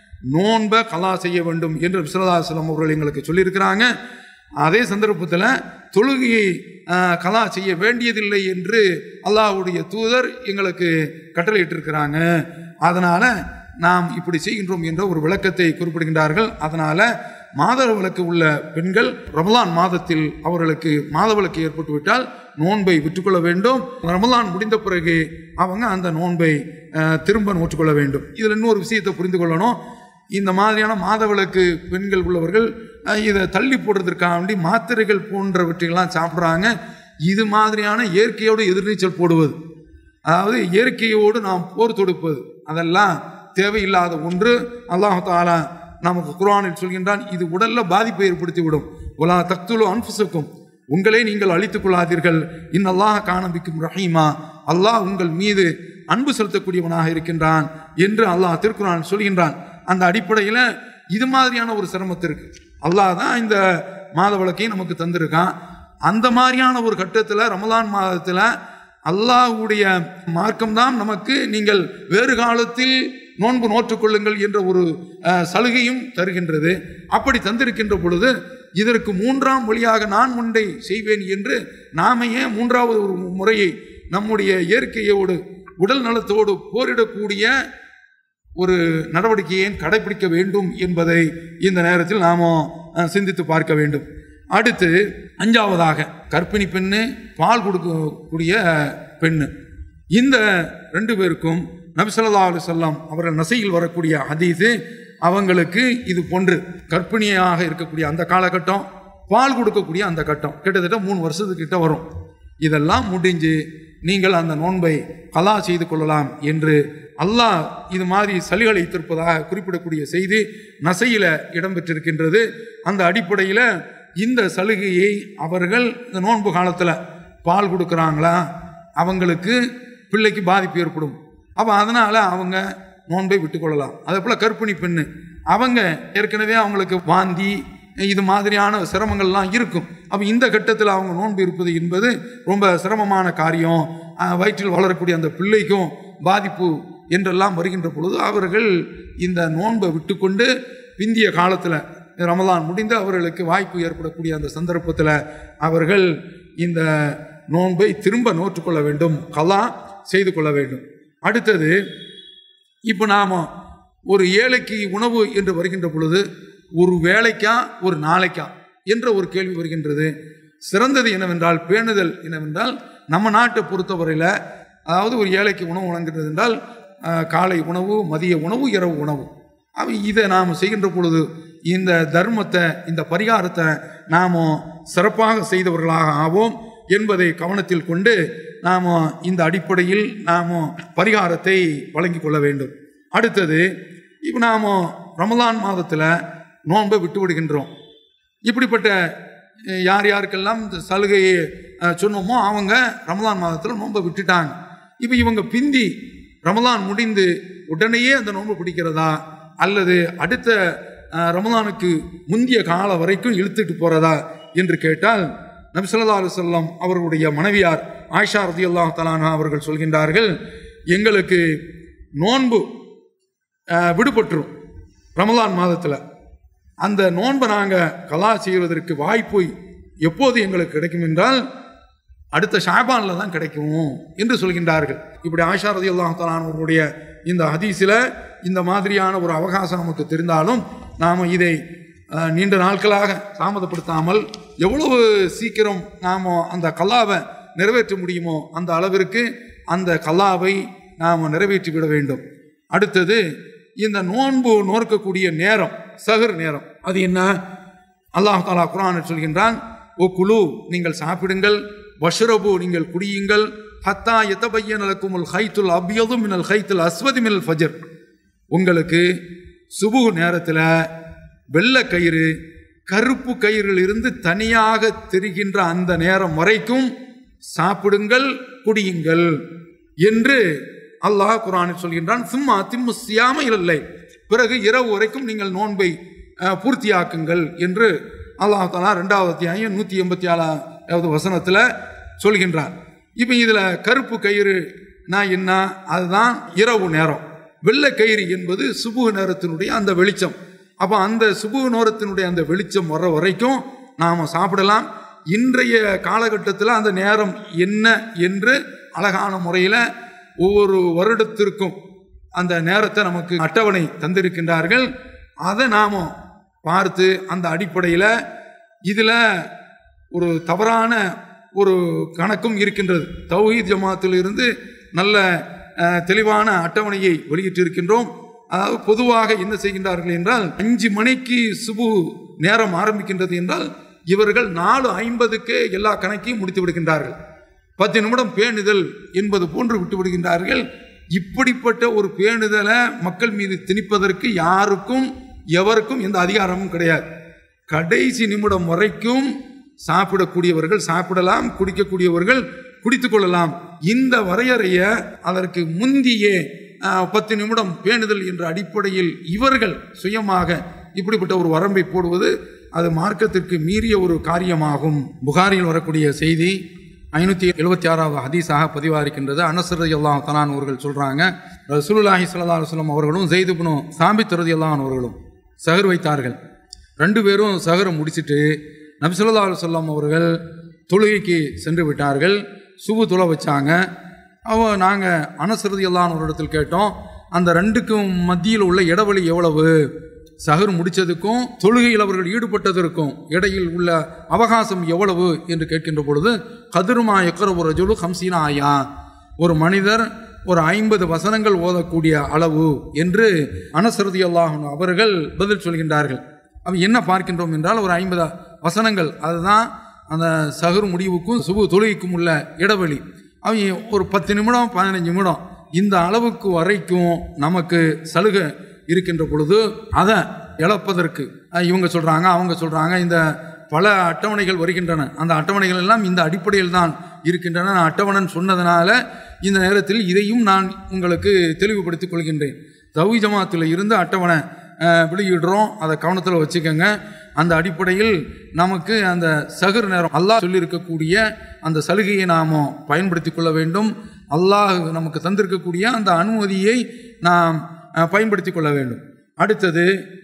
நோன்பை கலா செய்ய வேண்டும் என்று விஸ்வதாசலம் அவர்கள் எங்களுக்கு சொல்லியிருக்கிறாங்க அதே சந்தர்ப்பத்தில் தொழுகையை ஆஹ், கலா செய்ய வேண்டியதில்லை என்று அல்லாஹ்வுடைய தூதர் எங்களுக்கு கட்டளையிட்டிருக்கிறாங்க அதனால நாம் இப்படி செய்கின்றோம் என்ற ஒரு விளக்கத்தை குறிப்பிடுகின்றார்கள் அதனால மாதவிலக்கு உள்ள பெண்கள் ரமலான் மாதத்தில் அவர்களுக்கு மாதவிலக்கு ஏற்பட்டு விட்டால் நோன்பை விட்டுக்கொள்ள வேண்டும் ரமலான் முடிந்த பிறகு அவங்க அந்த நோன்பை அஹ், திரும்ப நோற்றுக்கொள்ள வேண்டும் இதில் இன்னொரு விஷயத்தை புரிந்து கொள்ளணும் இந்த மாதிரியான மாதவிலக்கு பெண்கள் உள்ளவர்கள் அஹ், இதை தள்ளி போடுறதுக்காக வேண்டி மாத்திரைகள் போன்றவற்றையெல்லாம் சாப்பிட்றாங்க இது மாதிரியான இயற்கையோடு எதிர்நீச்சல் போடுவது அதாவது இயற்கையோடு நாம் போர் தொடுப்பது அதெல்லாம் தேவையில்லாத ஒன்று அல்லாஹ் தாலா நமக்கு குர்ஆனில் சொல்கின்றான் இது உடல்ல பாதிப்பை ஏற்படுத்தி விடும் உலா தக்துலு அன்புசுக்கும் உங்களை நீங்கள் அழித்துக் கொள்ளாதீர்கள் இன்னல்லாஹ் காணபிக்கும் ரஹீமா அல்லாஹ் உங்கள் மீது அன்பு செலுத்தக்கூடியவனாக இருக்கின்றான் என்று அல்லாஹ் திருக்குறான் சொல்கின்றான் அந்த அடிப்படையில் இது மாதிரியான ஒரு சிரமத்திற்கு அல்லாஹ் தான் இந்த மாத விளக்கையும் நமக்கு தந்திருக்கான் அந்த மாதிரியான ஒரு கட்டத்தில் ரமலான் மாதத்தில் அல்லாஹ்வுடைய மார்க்கம்தான் நமக்கு நீங்கள் வேறு காலத்தில் நோன்பு நோற்றுக்கொள்ளுங்கள் என்ற ஒரு அஹ், சலுகையும் தருகின்றது அப்படி தந்திருக்கின்ற பொழுது இதற்கு மூன்றாம் வழியாக நான் முண்டை செய்வேன் என்று நாம ஏன் மூன்றாவது ஒரு முறையை நம்முடைய இயற்கையோடு உடல் நலத்தோடு போரிடக்கூடிய ஒரு நடவடிக்கையை கடைபிடிக்க வேண்டும் என்பதை இந்த நேரத்தில் நாம் சிந்தித்து பார்க்க வேண்டும் அடுத்து அஞ்சாவதாக கர்ப்பிணி பெண்ணு பால் கொடுக்கக்கூடிய பெண்ணு இந்த ரெண்டு பேருக்கும் நபிசல்லா அலுவல்லாம் அவர்கள் நசையில் வரக்கூடிய ஹதீஸு அவங்களுக்கு இது போன்று கர்ப்பிணியாக இருக்கக்கூடிய அந்த காலகட்டம் பால் கொடுக்கக்கூடிய அந்த கட்டம் கிட்டத்தட்ட மூணு வருஷத்துக்கிட்ட வரும் இதெல்லாம் முடிஞ்சு நீங்கள் அந்த நோன்பை கலா செய்து கொள்ளலாம் என்று அல்லாஹ் இது மாதிரி சலுகை திருப்பதாக குறிப்பிடக்கூடிய செய்தி நசையில இடம்பெற்றிருக்கின்றது அந்த அடிப்படையில் இந்த சலுகையை அவர்கள் இந்த நோன்பு காலத்தில் பால் கொடுக்குறாங்களா அவங்களுக்கு பிள்ளைக்கு பாதிப்பு ஏற்படும் அப்போ அதனால அவங்க நோன்பை விட்டுக்கொள்ளலாம் அதே போல் கர்ப்பிணி பெண்ணு அவங்க ஏற்கனவே அவங்களுக்கு வாந்தி இது மாதிரியான சிரமங்கள்லாம் இருக்கும் அப்போ இந்த கட்டத்தில் அவங்க நோன்பு இருப்பது என்பது ரொம்ப சிரமமான காரியம் அஹ், வயிற்றில் வளரக்கூடிய அந்த பிள்ளைக்கும் பாதிப்பு என்றெல்லாம் வருகின்ற பொழுது அவர்கள் இந்த நோன்பை விட்டுக்கொண்டு பிந்திய காலத்தில் ரமலான் முடிந்து அவர்களுக்கு வாய்ப்பு ஏற்படக்கூடிய அந்த சந்தர்ப்பத்தில் அவர்கள் இந்த நோன்பை திரும்ப நோற்றுக்கொள்ள வேண்டும் கலா செய்து கொள்ள வேண்டும் அடுத்தது இப்போ நாம் ஒரு ஏழைக்கு உணவு என்று வருகின்ற பொழுது ஒரு வேலைக்கா ஒரு நாளைக்கா என்ற ஒரு கேள்வி வருகின்றது சிறந்தது என்னவென்றால் பேணுதல் என்னவென்றால் நம்ம நாட்டை பொறுத்தவரையில் அதாவது ஒரு ஏழைக்கு உணவு வழங்குகிறது என்றால் அஹ், காலை உணவு மதிய உணவு இரவு உணவு அவ இதை நாம் செய்கின்ற பொழுது இந்த தர்மத்தை இந்த பரிகாரத்தை நாம் சிறப்பாக செய்தவர்களாக ஆவோம் என்பதை கவனத்தில் கொண்டு நாம் இந்த அடிப்படையில் நாம் பரிகாரத்தை வழங்கிக் கொள்ள வேண்டும் அடுத்தது இப்போ நாம் ரமலான் மாதத்தில் நோன்பை விட்டு விடுகின்றோம் இப்படிப்பட்ட அஹ், யார் யாருக்கெல்லாம் இந்த சலுகையை அஹ், சொன்னோமோ அவங்க ரமலான் மாதத்தில் நோன்பை விட்டுட்டாங்க இப்போ இவங்க பிந்தி ரமலான் முடிந்து உடனேயே அந்த நோன்பு பிடிக்கிறதா அல்லது அடுத்த அஹ், ரமலானுக்கு முந்திய காலம் வரைக்கும் இழுத்துட்டு போறதா என்று கேட்டால் நபி ஸல்லல்லாஹு அலைஹி வஸல்லம் அவர்களுடைய மனைவியார் ஆயிஷா ரதியல்லாஹு தலானா அவர்கள் சொல்கின்றார்கள் எங்களுக்கு நோன்பு அஹ், விடுபட்டுரும் ரமலான் மாதத்தில் அந்த நோன்பை நாங்கள் கலா செய்வதற்கு வாய்ப்பு எப்போது எங்களுக்கு கிடைக்கும் என்றால் அடுத்த ஷாபானில் தான் கிடைக்கும் என்று சொல்கின்றார்கள் இப்படி ஆஷா ரதி அவர்களுடைய இந்த ஹதீஸில் இந்த மாதிரியான ஒரு அவகாசம் நமக்கு தெரிந்தாலும் நாம் இதை அஹ், நீண்ட நாட்களாக தாமதப்படுத்தாமல் எவ்வளவு சீக்கிரம் நாம் அந்த கல்லாவை நிறைவேற்ற முடியுமோ அந்த அளவிற்கு அந்த கல்லாவை நாம் நிறைவேற்றி விட வேண்டும் அடுத்தது இந்த நோன்பு நோற்கக்கூடிய நேரம் சஹர் நேரம் அது என்ன அல்லாஹ் தாலா குரானில் சொல்கின்றான் ஓ குழு நீங்கள் சாப்பிடுங்கள் வஷ்ரபு நீங்கள் குடியுங்கள் ஹத்தா எத்தபையன் லக்குமுல் ஹைத்துல் அபியது மினல் ஹைத்துல் அஸ்வதி மினல் ஃபஜர் உங்களுக்கு சுபு நேரத்தில் வெள்ளை கயிறு கருப்பு கயிறில் இருந்து தனியாக தெரிகின்ற அந்த நேரம் வரைக்கும் சாப்பிடுங்கள் குடியுங்கள் என்று அல்லாஹ் குரானில் சொல்கின்றான் சும்மா திம்மு சியாம இல்லை பிறகு இரவு வரைக்கும் நீங்கள் நோன்பை அஹ், பூர்த்தியாக்குங்கள் என்று அல்லாஹ் தாலா ரெண்டாவது அத்தியாயம் நூற்றி எண்பத்தி ஏழாவது வசனத்தில் சொல்கின்றார் இப்போ இதில் கருப்பு கயிறு நான் என்ன அதுதான் இரவு நேரம் வெள்ளை கயிறு என்பது சுபுக நேரத்தினுடைய அந்த வெளிச்சம் அப்போ அந்த சுபுக நேரத்தினுடைய அந்த வெளிச்சம் வர்ற வரைக்கும் நாம் சாப்பிடலாம் இன்றைய காலகட்டத்தில் அந்த நேரம் என்ன என்று அழகான முறையில் ஒவ்வொரு வருடத்திற்கும் அந்த நேரத்தை நமக்கு அட்டவணை தந்திருக்கின்றார்கள் அதை நாம் பார்த்து அந்த அடிப்படையில் இதில் ஒரு தவறான ஒரு கணக்கும் இருக்கின்றது தௌஹீத் ஜமாத்தில் இருந்து நல்ல அஹ், தெளிவான அட்டவணையை வெளியிட்டிருக்கின்றோம் அதாவது பொதுவாக என்ன செய்கின்றார்கள் என்றால் அஞ்சு மணிக்கு சுபு நேரம் ஆரம்பிக்கின்றது என்றால் இவர்கள் நாலு ஐம்பதுக்கு எல்லா கணக்கையும் முடித்து விடுகின்றார்கள் பத்து நிமிடம் பேணுதல் என்பது போன்று விட்டு விடுகின்றார்கள் இப்படிப்பட்ட ஒரு பேணுதலை மக்கள் மீது திணிப்பதற்கு யாருக்கும் எவருக்கும் எந்த அதிகாரமும் கிடையாது கடைசி நிமிடம் வரைக்கும் சாப்பிடக்கூடியவர்கள் சாப்பிடலாம் குடிக்கக்கூடியவர்கள் குடித்துக் கொள்ளலாம் இந்த வரையறைய அதற்கு முந்தியே ஆஹ், பத்து நிமிடம் பேணுதல் என்ற அடிப்படையில் இவர்கள் சுயமாக இப்படிப்பட்ட ஒரு வரம்பை போடுவது அது மார்க்கத்திற்கு மீறிய ஒரு காரியமாகும் புகாரில் வரக்கூடிய செய்தி ஐநூற்றி எழுபத்தி ஆறாவது ஹதீஸாக பதிவாக இருக்கின்றது அனசர் அல்லாஹ் தலான் அவர்கள் சொல்கிறாங்க ரசூலுல்லாஹி ஸல்லல்லாஹு அலைஹி வஸல்லம் அவர்களும் ஜெய்துபுனும் சாம்பித் ரதி அல்லாஹ் அவர்களும் சஹர் வைத்தார்கள் ரெண்டு பேரும் சஹரை முடிச்சிட்டு நபி ஸல்லல்லாஹு அலைஹி வஸல்லம் அவர்கள் தொழுகைக்கு சென்று விட்டார்கள் சுபு தொலை வச்சாங்க அவ நாங்கள் அனசரதி எல்லாம் ஒரு இடத்தில் கேட்டோம் அந்த ரெண்டுக்கும் மத்தியில் உள்ள இடைவெளி எவ்வளவு சஹர் முடிச்சதுக்கும் தொழுகையில் அவர்கள் ஈடுபட்டதற்கும் இடையில் உள்ள அவகாசம் எவ்வளவு என்று கேட்கின்ற பொழுது கதிருமா எக்கர ஒரு ஜொலு ஹம்சீனா ஆயா ஒரு மனிதர் ஒரு ஐம்பது வசனங்கள் ஓதக்கூடிய அளவு என்று அனசரதி அல்லாஹன் அவர்கள் பதில் சொல்கின்றார்கள் அப்ப என்ன பார்க்கின்றோம் என்றால் ஒரு ஐம்பது வசனங்கள் அதுதான் அந்த சஹர் முடிவுக்கும் சுபு தொழுகைக்கும் உள்ள இடைவெளி அவங்க ஒரு பத்து நிமிடம் பதினஞ்சு நிமிடம் இந்த அளவுக்கு வரைக்கும் நமக்கு சலுகை இருக்கின்ற பொழுது அதை இழப்பதற்கு அஹ், இவங்க சொல்றாங்க அவங்க சொல்றாங்க இந்த பல அட்டவணைகள் வருகின்றன அந்த அட்டவணைகள் எல்லாம் இந்த அடிப்படையில் தான் இருக்கின்றன நான் அட்டவணன் சொன்னதனால இந்த நேரத்தில் இதையும் நான் உங்களுக்கு தெளிவுபடுத்திக் கொள்கின்றேன் தவி ஜமாத்தில் இருந்து அட்டவணை அஹ், வெளியிடுறோம் அதை கவனத்தில் வச்சுக்கோங்க அந்த அடிப்படையில் நமக்கு அந்த சகுர் நேரம் அல்லாஹ் சொல்லியிருக்கக்கூடிய அந்த சலுகையை நாம் பயன்படுத்தி கொள்ள வேண்டும் அல்லாஹ் நமக்கு தந்திருக்கக்கூடிய அந்த அனுமதியை நாம் அஹ், பயன்படுத்தி கொள்ள வேண்டும் அடுத்தது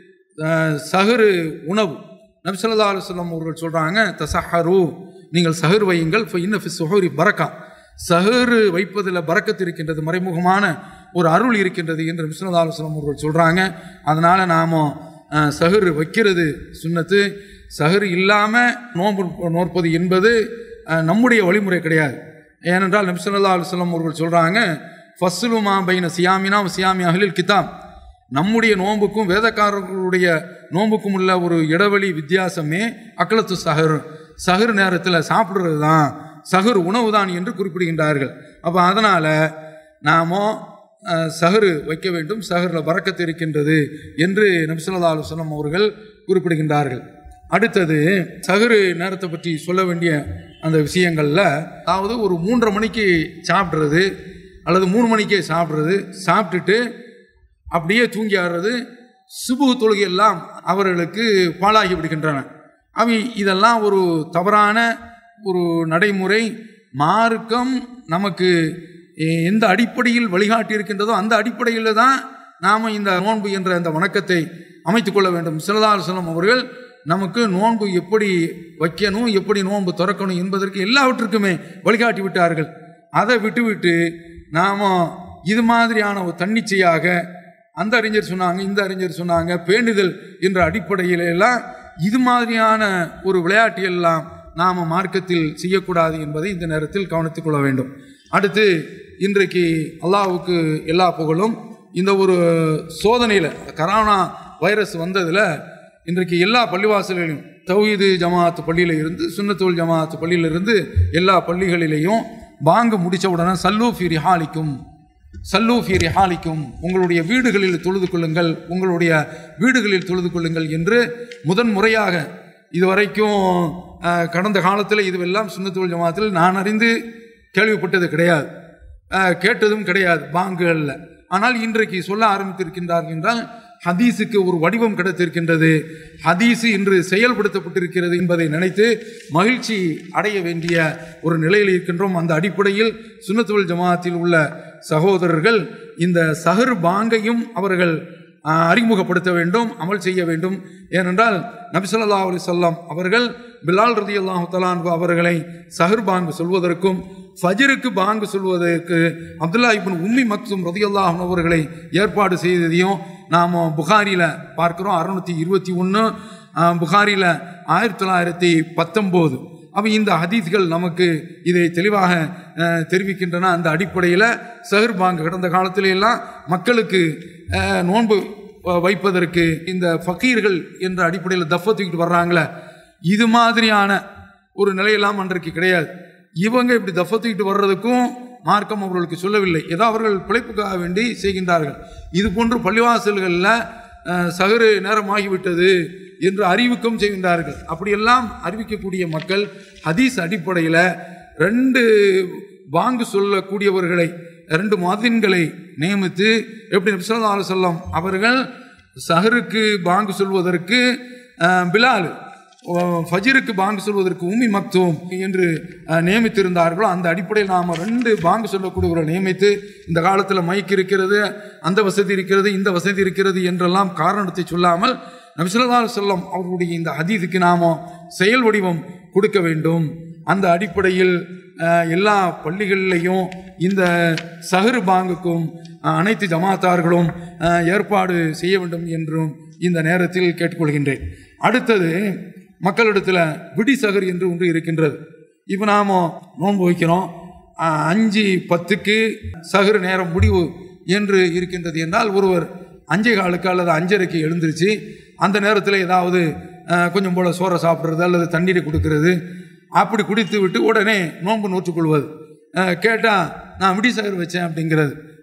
அஹ், சகுரு உணவு நபிசல்லா அலுவலம் அவர்கள் சொல்கிறாங்க தசஹரு நீங்கள் சஹர் வையுங்கள் இன்ன ஃபி சுஹூரி பரக்கா சஹரு வைப்பதில் பறக்கத்து இருக்கின்றது மறைமுகமான ஒரு அருள் இருக்கின்றது என்று நபிசல்லா அலுவலம் அவர்கள் சொல்கிறாங்க அதனால் நாம் சஹர் வைக்கிறது சுன்னத்து சஹர் இல்லாமல் நோன்பு நோற்பது என்பது அஹ், நம்முடைய வழிமுறை கிடையாது ஏனென்றால் நபிசல்லா அலுவலம் அவர்கள் சொல்கிறாங்க ஃபஸ்லுமா பைன சியாமினா சியாமி அகலில் கிதாப் நம்முடைய நோன்புக்கும் வேதக்காரர்களுடைய நோன்புக்கும் உள்ள ஒரு இடைவெளி வித்தியாசமே அக்கலத்து சஹர் சஹர் நேரத்தில் சாப்பிட்றது தான் சஹர் உணவு தான் என்று குறிப்பிடுகின்றார்கள் அப்போ அதனால் நாமோ அஹ், சஹரு வைக்க வேண்டும் சஹரில் பறக்கத்து இருக்கின்றது என்று நபிசல்லா அலுவலம் அவர்கள் குறிப்பிடுகின்றார்கள் அடுத்தது சஹரு நேரத்தை பற்றி சொல்ல வேண்டிய அந்த விஷயங்களில் அதாவது ஒரு மூன்றரை மணிக்கு சாப்பிட்றது அல்லது மூணு மணிக்கே சாப்பிட்றது சாப்பிட்டுட்டு அப்படியே தூங்கி ஆடுறது சுபு தொழுகையெல்லாம் அவர்களுக்கு பாழாகி விடுகின்றன அவை இதெல்லாம் ஒரு தவறான ஒரு நடைமுறை மார்க்கம் நமக்கு எ- எந்த அடிப்படையில் வழிகாட்டி இருக்கின்றதோ அந்த அடிப்படையில் தான் நாம் இந்த நோன்பு என்ற அந்த வணக்கத்தை அமைத்துக் கொள்ள வேண்டும் சிலதாசனம் அவர்கள் நமக்கு நோன்பு எப்படி வைக்கணும் எப்படி நோன்பு திறக்கணும் என்பதற்கு எல்லாவற்றுக்குமே வழிகாட்டி விட்டார்கள் அதை விட்டுவிட்டு நாம் இது மாதிரியான ஒரு தன்னிச்சையாக அந்த அறிஞர் சொன்னாங்க இந்த அறிஞர் சொன்னாங்க பேணுதல் என்ற அடிப்படையில எல்லாம் இது மாதிரியான ஒரு விளையாட்டு எல்லாம் நாம் மார்க்கத்தில் செய்யக்கூடாது என்பதை இந்த நேரத்தில் கவனித்துக் கொள்ள வேண்டும் அடுத்து இன்றைக்கு அல்லாஹ்வுக்கு எல்லா புகழும் இந்த ஒரு சோதனையில் கரோனா வைரஸ் வந்ததில் இன்றைக்கு எல்லா பள்ளிவாசல்களையும் தௌஹீது ஜமாத் பள்ளியில இருந்து சுன்னத்துல் ஜமாத் பள்ளியில இருந்து எல்லா பள்ளிகளிலேயும் பாங்கு முடிச்ச உடனே சல்லூ ஃபி ரிஹாலிக்கும் சல்லூ ஃபி ரிஹாலிக்கும் உங்களுடைய வீடுகளில் தொழுது கொள்ளுங்கள் உங்களுடைய வீடுகளில் தொழுது கொள்ளுங்கள் என்று முதன் முறையாக இதுவரைக்கும் அஹ், கடந்த காலத்தில் இதுவெல்லாம் சுன்னத்துல் ஜமாத்தில் நான் அறிந்து கேள்விப்பட்டது கிடையாது அஹ், கேட்டதும் கிடையாது பாங்குகளில் ஆனால் இன்றைக்கு சொல்ல ஆரம்பித்திருக்கின்றார்கள் என்றால் ஹதீஸுக்கு ஒரு வடிவம் கிடைத்திருக்கின்றது ஹதீஸு இன்று செயல்படுத்தப்பட்டிருக்கிறது என்பதை நினைத்து மகிழ்ச்சி அடைய வேண்டிய ஒரு நிலையில் இருக்கின்றோம் அந்த அடிப்படையில் சுன்னத்துவல் ஜமாத்தில் உள்ள சகோதரர்கள் இந்த சஹர் பாங்கையும் அவர்கள் ஆஹ், அறிமுகப்படுத்த வேண்டும் அமல் செய்ய வேண்டும் ஏனென்றால் நபிசல்லா அலி சொல்லாம் அவர்கள் பிலால் ரதி அல்லாஹு தலான் அவர்களை சஹர் பாங்கு சொல்வதற்கும் ஃபஜருக்கு பாங்கு சொல்வதற்கு அப்துல்லா இப்னு உம்மி மக்சூம் ரதி அல்லாஹ் அவர்களை ஏற்பாடு செய்ததையும் நாம் புகாரியில் பார்க்கிறோம் அறுநூத்தி இருபத்தி ஒன்று புகாரியில் ஆயிரத்தி தொள்ளாயிரத்தி பத்தொம்போது அப்போ இந்த ஹதீஸ்கள் நமக்கு இதை தெளிவாக அஹ், தெரிவிக்கின்றன அந்த அடிப்படையில் சஹர் பாங்கு கடந்த காலத்தில எல்லாம் மக்களுக்கு அஹ், நோன்பு வ- வைப்பதற்கு இந்த ஃபக்கீர்கள் என்ற அடிப்படையில் தஃப தூக்கிட்டு வர்றாங்களே இது மாதிரியான ஒரு நிலையெல்லாம் அன்றைக்கு கிடையாது இவங்க இப்படி தஃப தூக்கிட்டு வர்றதுக்கும் மார்க்கம் அவர்களுக்கு சொல்லவில்லை ஏதோ அவர்கள் பிழைப்புக்காக வேண்டி செய்கின்றார்கள் இது போன்று பள்ளிவாசல்களில் அஹ், சகரு நேரமாகிவிட்டது என்று அறிவிக்கவும் செய்கின்றார்கள் அப்படியெல்லாம் அறிவிக்கக்கூடிய மக்கள் ஹதீஸ் அடிப்படையில் ரெண்டு வாங்கு சொல்லக்கூடியவர்களை ரெண்டு மாதின்களை நியமித்து எப்படி நபிசல்லா அலுவலம் அவர்கள் சஹருக்கு பாங்கு சொல்வதற்கு அஹ், பிலால் ஓ, ஃபஜ்ருக்கு பாங்கு சொல்வதற்கு உம்மி மக்தூம் என்று அஹ், நியமித்திருந்தார்களோ அந்த அடிப்படையில் நாம் ரெண்டு பாங்கு சொல்லக்கூடியவர்களை நியமித்து இந்த காலத்தில் மைக் இருக்கிறது அந்த வசதி இருக்கிறது இந்த வசதி இருக்கிறது என்றெல்லாம் காரணத்தை சொல்லாமல் நபிசுல்லா சொல்லம் அவர்களுடைய இந்த ஹதீஸுக்கு நாம செயல் வடிவம் கொடுக்க வேண்டும் அந்த அடிப்படையில் அஹ், எல்லா பள்ளிகளிலையும் இந்த சஹரு பாங்குக்கும் அஹ், அனைத்து ஜமாத்தார்களும் அஹ், ஏற்பாடு செய்ய வேண்டும் என்றும் இந்த நேரத்தில் கேட்டுக்கொள்கின்றேன் அடுத்தது மக்களிடத்தில் விடி சகர் என்று ஒன்று இருக்கின்றது இப்போ நாம் நோன்பு வைக்கிறோம் அஹ், அஞ்சு பத்துக்கு சகரு நேரம் முடிவு என்று இருக்கின்றது என்றால் ஒருவர் அஞ்சே காலுக்கு அல்லது அஞ்சரைக்கு எழுந்திருச்சு அந்த நேரத்தில் ஏதாவது அஹ், கொஞ்சம் போல சோறை சாப்பிட்றது அல்லது தண்ணீரை கொடுக்கறது அப்படி குடித்து விட்டு உடனே நோன்பு நோற்றுக்கொள்வது கேட்டால் நான் விடி சகர் வச்சேன் அப்படிங்கிறது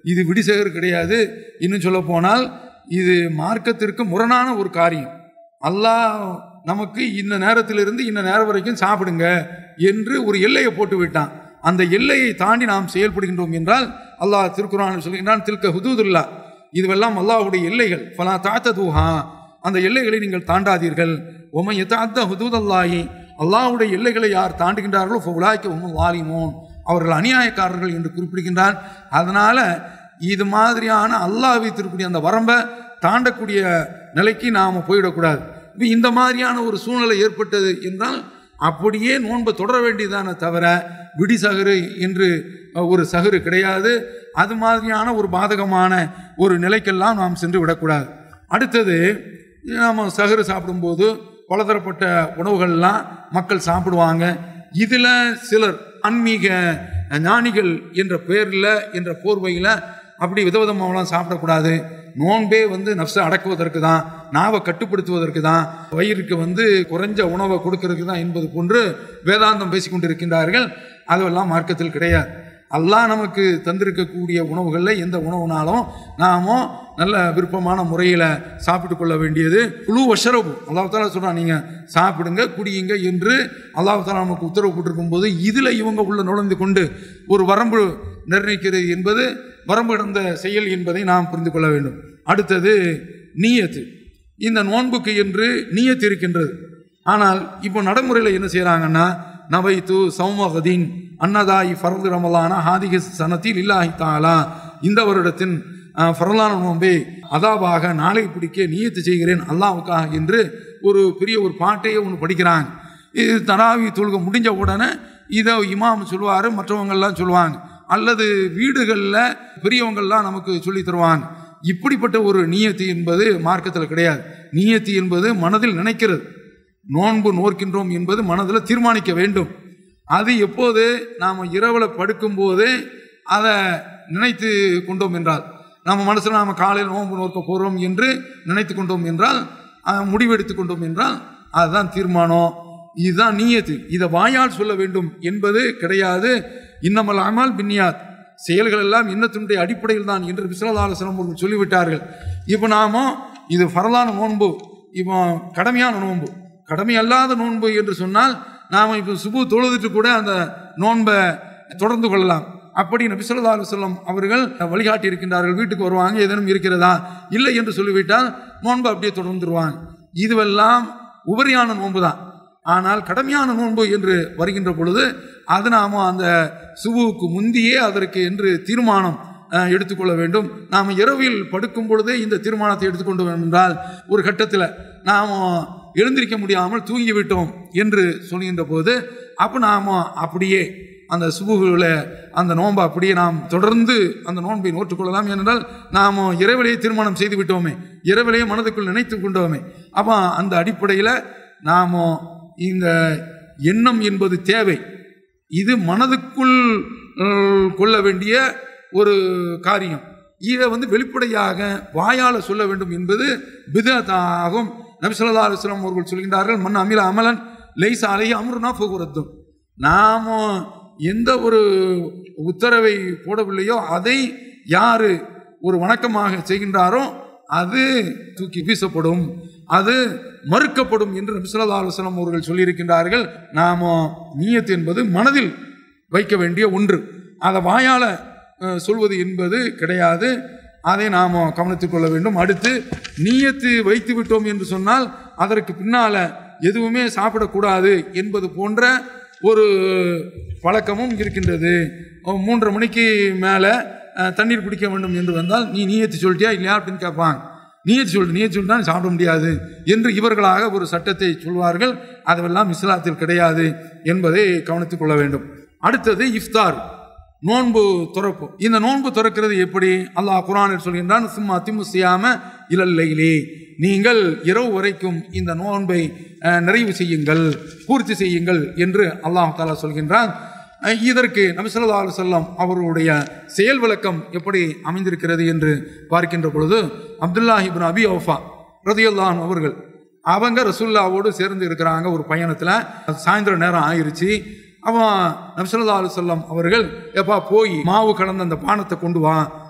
இது விடிசகர் கிடையாது இன்னும் சொல்ல போனால் இது மார்க்கத்திற்கு முரணான ஒரு காரியம் அல்லாஹ் நமக்கு இந்த நேரத்திலிருந்து இந்த நேரம் வரைக்கும் சாப்பிடுங்க என்று ஒரு எல்லையை போட்டு விட்டான் அந்த எல்லையை தாண்டி நாம் செயல்படுகின்றோம் என்றால் அல்லாஹ் திருக்குறான் சொல்கின்றான் தில்க ஹுதூதுல்லா இதுவெல்லாம் அல்லாஹ்வுடைய எல்லைகள் ஃபலா தாத்த தூஹா அந்த எல்லைகளை நீங்கள் தாண்டாதீர்கள் உமை எத்தாத்த ஹுதூதல்லாஹி அல்லாஹ்வுடைய எல்லைகளை யார் தாண்டுகின்றார்களோ உலாய்க்கு உம் வாலிமோன் அவர்கள் அநியாயக்காரர்கள் என்று குறிப்பிடுகின்றான் அதனால இது மாதிரியான அல்லாஹ் வைத்திருக்கக்கூடிய அந்த வரம்பை தாண்டக்கூடிய நிலைக்கு நாம் போயிடக்கூடாது இப்போ இந்த மாதிரியான ஒரு சூழ்நிலை ஏற்பட்டது என்றால் அப்படியே நோன்பை தொடர வேண்டியதானே தவிர விடி சகரு என்று ஒரு சகரு கிடையாது அது மாதிரியான ஒரு பாதகமான ஒரு நிலைக்கெல்லாம் நாம் சென்று விடக்கூடாது அடுத்தது நாம் சகரு சாப்பிடும்போது பலதரப்பட்ட உணவுகள்லாம் மக்கள் சாப்பிடுவாங்க இதில் சிலர் ஆன்மீக ஞானிகள் என்ற பேரில் என்ற போர்வையில் அப்படி விதவிதமாகலாம் சாப்பிடக்கூடாது நோன்பே வந்து நப்சை அடக்குவதற்கு தான் நாவை கட்டுப்படுத்துவதற்கு தான் வயிறுக்கு வந்து குறைஞ்ச உணவை கொடுக்கறதுக்கு தான் என்பது போன்று வேதாந்தம் பேசிக்கொண்டிருக்கின்றார்கள் அதுவெல்லாம் மார்க்கத்தில் கிடையாது அல்லாஹ் நமக்கு தந்திருக்கக்கூடிய உணவுகளில் எந்த உணவுனாலும் நாமோ நல்ல விருப்பமான முறையில் சாப்பிட்டு கொள்ள வேண்டியது குழு வஷரபு அல்லாஹ் தாலா சொல்கிறான் நீங்கள் சாப்பிடுங்க குடியுங்க என்று அல்லாஹ் தாலா நமக்கு உத்தரவு போட்டிருக்கும் போது இதில் இவங்க உள்ள நுழைந்து கொண்டு ஒரு வரம்பு நிர்ணயிக்கிறது என்பது வரம்பு கடந்த செயல் என்பதை நாம் புரிந்து கொள்ள வேண்டும் அடுத்தது நீயத்து இந்த நோன்புக்கு என்று நீயத்து இருக்கின்றது ஆனால் இப்போ நடைமுறையில் என்ன செய்கிறாங்கன்னா நவைத்து சௌமகதீன் அன்னதாயி ஃபரது ரமலான ஹாதிக சனத்தில் இல்லாஹி தாலா இந்த வருடத்தின் அஹ், ஃபரலான நோன்பை அதாவாக நாளை பிடிக்க நியத்து செய்கிறேன் அல்லாவுக்காக என்று ஒரு பெரிய ஒரு பாட்டையே ஒன்று படிக்கிறாங்க இது தராவி தொழுகை முடிஞ்ச உடனே இதை இமாம் சொல்லுவார் மற்றவங்கெல்லாம் சொல்லுவாங்க அல்லது வீடுகளில் பெரியவங்கள்லாம் நமக்கு சொல்லி தருவாங்க இப்படிப்பட்ட ஒரு நியத்தி என்பது மார்க்கத்தில் கிடையாது நியத்தி என்பது மனதில் நினைக்கிறது நோன்பு நோர்க்கின்றோம் என்பது மனதில் தீர்மானிக்க வேண்டும் அது எப்போது நாம் இரவில் படுக்கும்போது அதை நினைத்து கொண்டோம் என்றால் நம்ம மனசில் நாம் காலையில் நோன்பு நோக்க போகிறோம் என்று நினைத்து கொண்டோம் என்றால் அஹ், முடிவெடுத்து கொண்டோம் என்றால் அதுதான் தீர்மானம் இதுதான் நீயத்து இதை வாயால் சொல்ல வேண்டும் என்பது கிடையாது இன்னமல் அமல் பின்னியாத் செயல்கள் எல்லாம் இன்னத்தினுடைய அடிப்படையில் தான் என்று விஸ்வலாலசனம் அவர்கள் சொல்லிவிட்டார்கள் இப்போ நாம இது ஃபரலான நோன்பு இப்போ கடமையான நோன்பு கடமை அல்லாத நோன்பு என்று சொன்னால் நாம் இப்போ சுபு தொழுதுட்டு கூட அந்த நோன்பை தொடர்ந்து கொள்ளலாம் அப்படி நபி ஸல்லல்லாஹு அலைஹி வஸல்லம் அவர்கள் வழிகாட்டி இருக்கின்றார்கள் வீட்டுக்கு வருவாங்க ஏதேனும் இருக்கிறதா இல்லை என்று சொல்லிவிட்டால் நோன்பை அப்படியே தொடர்ந்துருவாங்க இதுவெல்லாம் உபரியான நோன்பு தான் ஆனால் கடமையான நோன்பு என்று வருகின்ற பொழுது அது நாம அந்த சுபுவுக்கு முந்தியே அதற்கு என்று தீர்மானம் அஹ், எடுத்துக்கொள்ள வேண்டும் நாம் இரவில் படுக்கும் பொழுதே இந்த தீர்மானத்தை எடுத்துக்கொண்டு வேண்டும் என்றால் ஒரு கட்டத்தில் நாம் எழுந்திருக்க முடியாமல் தூங்கிவிட்டோம் என்று சொல்கின்ற போது அப்போ நாம் அப்படியே அந்த சுபுவில் அந்த நோன்பை அப்படியே நாம் தொடர்ந்து அந்த நோன்பை நோற்றுக்கொள்ளலாம் ஏனென்றால் நாம் இரவிலேயே தீர்மானம் செய்து விட்டோமே இரவிலேயே மனதுக்குள் நினைத்து கொண்டோமே அப்போ அந்த அடிப்படையில் நாம் இந்த எண்ணம் என்பது தேவை இது மனதுக்குள் அஹ், கொள்ள வேண்டிய ஒரு காரியம் இதை வந்து வெளிப்படையாக வாயால் சொல்ல வேண்டும் என்பது பிதத்தாகும் நபி ஸல்லல்லாஹு அலைஹி வஸல்லம் அவர்கள் சொல்கின்றார்கள் மன் அமில அமலன் லைஸ் அலைஹி அம்ருனா ஃபகுரத்தும் நாம எந்த ஒரு உத்தரவை போடவில்லையோ அதை யாரு ஒரு வணக்கமாக செய்கின்றாரோ அது தூக்கி வீசப்படும் அது மறுக்கப்படும் என்று நபி ஸல்லல்லாஹு அலைஹி வஸல்லம் அவர்கள் சொல்லியிருக்கின்றார்கள் நாம நீயத் என்பது மனதில் வைக்க வேண்டிய ஒன்று அதை வாயால அஹ், சொல்வது என்பது கிடையாது அதை நாம் கவனித்துக் கொள்ள வேண்டும் அடுத்து நீயத்து வைத்து விட்டோம் என்று சொன்னால் அதற்கு பின்னால எதுவுமே சாப்பிடக்கூடாது என்பது போன்ற ஒரு பழக்கமும் இருக்கின்றது அஹ் மூன்றரை மணிக்கு மேலே தண்ணீர் குடிக்க வேண்டும் என்று வந்தால் நீ நீயத்து சொல்லிட்டியா இல்லையா அப்படின்னு கேட்பாங்க நீயத்து சொல்லிட்டு நீயத்து சொல்லிட்டா சாப்பிட முடியாது என்று இவர்களாக ஒரு சட்டத்தை சொல்வார்கள் அதுவெல்லாம் இஸ்லாத்தில் கிடையாது என்பதை கவனித்துக் கொள்ள வேண்டும் அடுத்தது இஃப்தார் நோன்பு துறப்பு இந்த நோன்பு துறக்கிறது எப்படி அல்லாஹ் குரானில் சொல்கின்றான் சும்மா திமு செய்யாம இலல்லையிலே நீங்கள் இரவு வரைக்கும் இந்த நோன்பை அஹ், நிறைவு செய்யுங்கள் பூர்த்தி செய்யுங்கள் என்று அல்லாஹ் தாலா சொல்கின்றான் அஹ், இதற்கு நபி ஸல்லல்லாஹு அலைஹி வஸல்லம் அவர்களுடைய செயல் விளக்கம் எப்படி அமைந்திருக்கிறது என்று பார்க்கின்ற பொழுது அப்துல்லாஹ் இப்னு அபி அவுஃபா ரதியுல்லான் அவர்கள் அவங்க ரசுல்லாவோடு சேர்ந்து இருக்கிறாங்க ஒரு பயணத்தில் சாயந்தரம் நேரம் ஆயிருச்சு அவன் நபிசல்லா அலுவலம் அவர்கள் எப்பா போய் மாவு கலந்த அந்த பானத்தை கொண்டு வா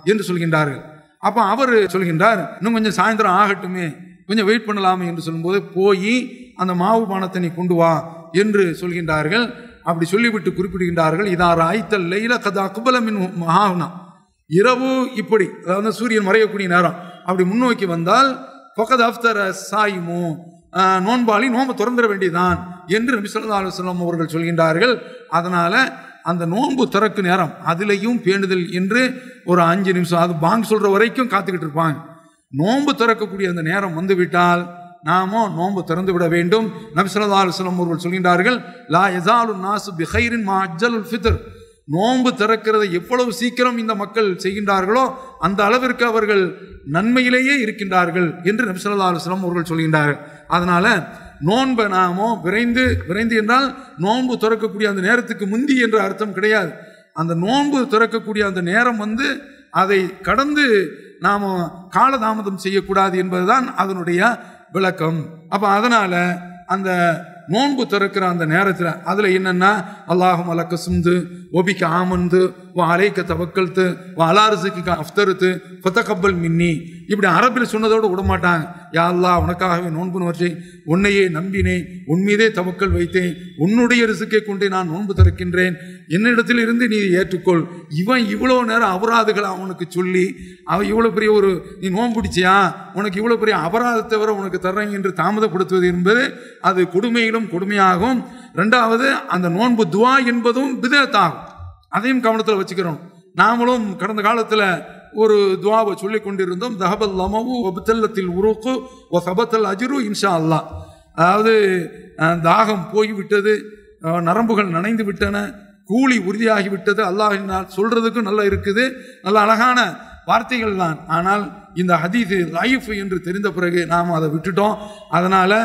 என்று சொல்கின்றார்கள் அப்போ அவர் சொல்கின்றார் இன்னும் கொஞ்சம் சாயந்தரம் ஆகட்டுமே கொஞ்சம் வெயிட் பண்ணலாமே என்று சொல்லும்போது போய் அந்த மாவு பானத்தை நீ கொண்டு வா என்று சொல்கின்றார்கள் அப்படி சொல்லிவிட்டு குறிப்பிடுகின்றார்கள் இதார் ஆய்த்தல் லைல கதா குபலமின் மகாகுனா இரவு இப்படி அதாவது சூரியன் மறையக்கூடிய நேரம் அப்படி முன்னோக்கி வந்தால் பக்கத் அஃப்தர சாயிமோ ஆஹ், நோன்பாளி நோன்பு திறந்துட வேண்டியதுதான் என்று நபி ஸல்லல்லாஹு அலைஹி வஸல்லம் அவர்கள் சொல்கின்றார்கள் அதனால அந்த நோன்பு திறக்கு நேரம் அதிலையும் பேணுதல் என்று ஒரு அஞ்சு நிமிஷம் அது பாங்க் சொல்ற வரைக்கும் காத்துக்கிட்டு இருப்பாங்க நோன்பு திறக்கக்கூடிய அந்த நேரம் வந்துவிட்டால் நாமோ நோன்பு திறந்து விட வேண்டும் நபி ஸல்லல்லாஹு அலைஹி வஸல்லம் அவர்கள் சொல்கின்றார்கள் லா யஸாலு நாசு பிஹைரின் மா அஜ்ஜலுல் ஃபித்ர் நோன்பு திறக்கிறதை எவ்வளவு சீக்கிரம் இந்த மக்கள் செய்கின்றார்களோ அந்த அளவிற்கு அவர்கள் நன்மையிலேயே இருக்கின்றார்கள் என்று நபி ஸல்லல்லாஹு அலைஹி வஸல்லம் அவர்கள் சொல்கின்றார்கள் அதனால நோன்பை நாமோ விரைந்து விரைந்து என்றால் நோன்பு திறக்கக்கூடிய அந்த நேரத்துக்கு முந்தி என்ற அர்த்தம் கிடையாது அந்த நோன்பு திறக்கக்கூடிய அந்த நேரம் வந்து அதை கடந்து நாம் காலதாமதம் செய்யக்கூடாது என்பதுதான் அதனுடைய விளக்கம் அப்போ அதனால அந்த நோன்பு திறக்கிற அந்த நேரத்தில் அதில் என்னென்னா அல்லாஹும் அலக்க சுந்து ஒபிக்க ஆமந்து வா அலைக்க தவக்கல்த்து வா அலாரசுக்கு அஃப்தருத்து ஃபத்தகப்பல் மின்னி இப்படி அரபில் சொன்னதோடு விட மாட்டாங்க யா அல்லாஹ் உனக்காகவே நோன்பு நோற்றி உன்னையே நம்பினேன் உன் மீதே தவக்கல் வைத்தேன் உன்னுடைய ரிசுக்கை கொண்டு நான் நோன்பு திறக்கின்றேன் என்னிடத்தில் இருந்து நீ ஏற்றுக்கொள் இவன் இவ்வளோ நேரம் அபராதுகளை அவனுக்கு சொல்லி அவன் இவ்வளோ பெரிய ஒரு நீ நோன்பு பிடிச்சியா உனக்கு இவ்வளோ பெரிய அபராதத்தை வர உனக்கு தர்றேன் என்று தாமதப்படுத்துவது என்பது அது கொடுமையிலும் கொடுமையாகும் ரெண்டாவது அந்த நோன்பு துவா என்பதும் பிதத்தாகும் அதையும் கவனத்தில் வச்சுக்கிறோம் நாமளும் கடந்த காலத்தில் ஒரு துவாவை சொல்லி கொண்டிருந்தோம் தஹபல் லமவு ஒபத்தல்லத்தில் உருக்கு ஒ சபத்தல் அஜிரு இன்ஷா அல்லாஹ் அதாவது அஹ், தாகம் போய்விட்டது அஹ், நரம்புகள் நனைந்து விட்டன கூலி உறுதியாகி விட்டது அல்லாஹினால் சொல்றதுக்கும் நல்லா இருக்குது நல்ல அழகான வார்த்தைகள் தான் ஆனால் இந்த ஹதீஸ் லைஃப் என்று தெரிந்த பிறகு நாம் அதை விட்டுட்டோம் அதனால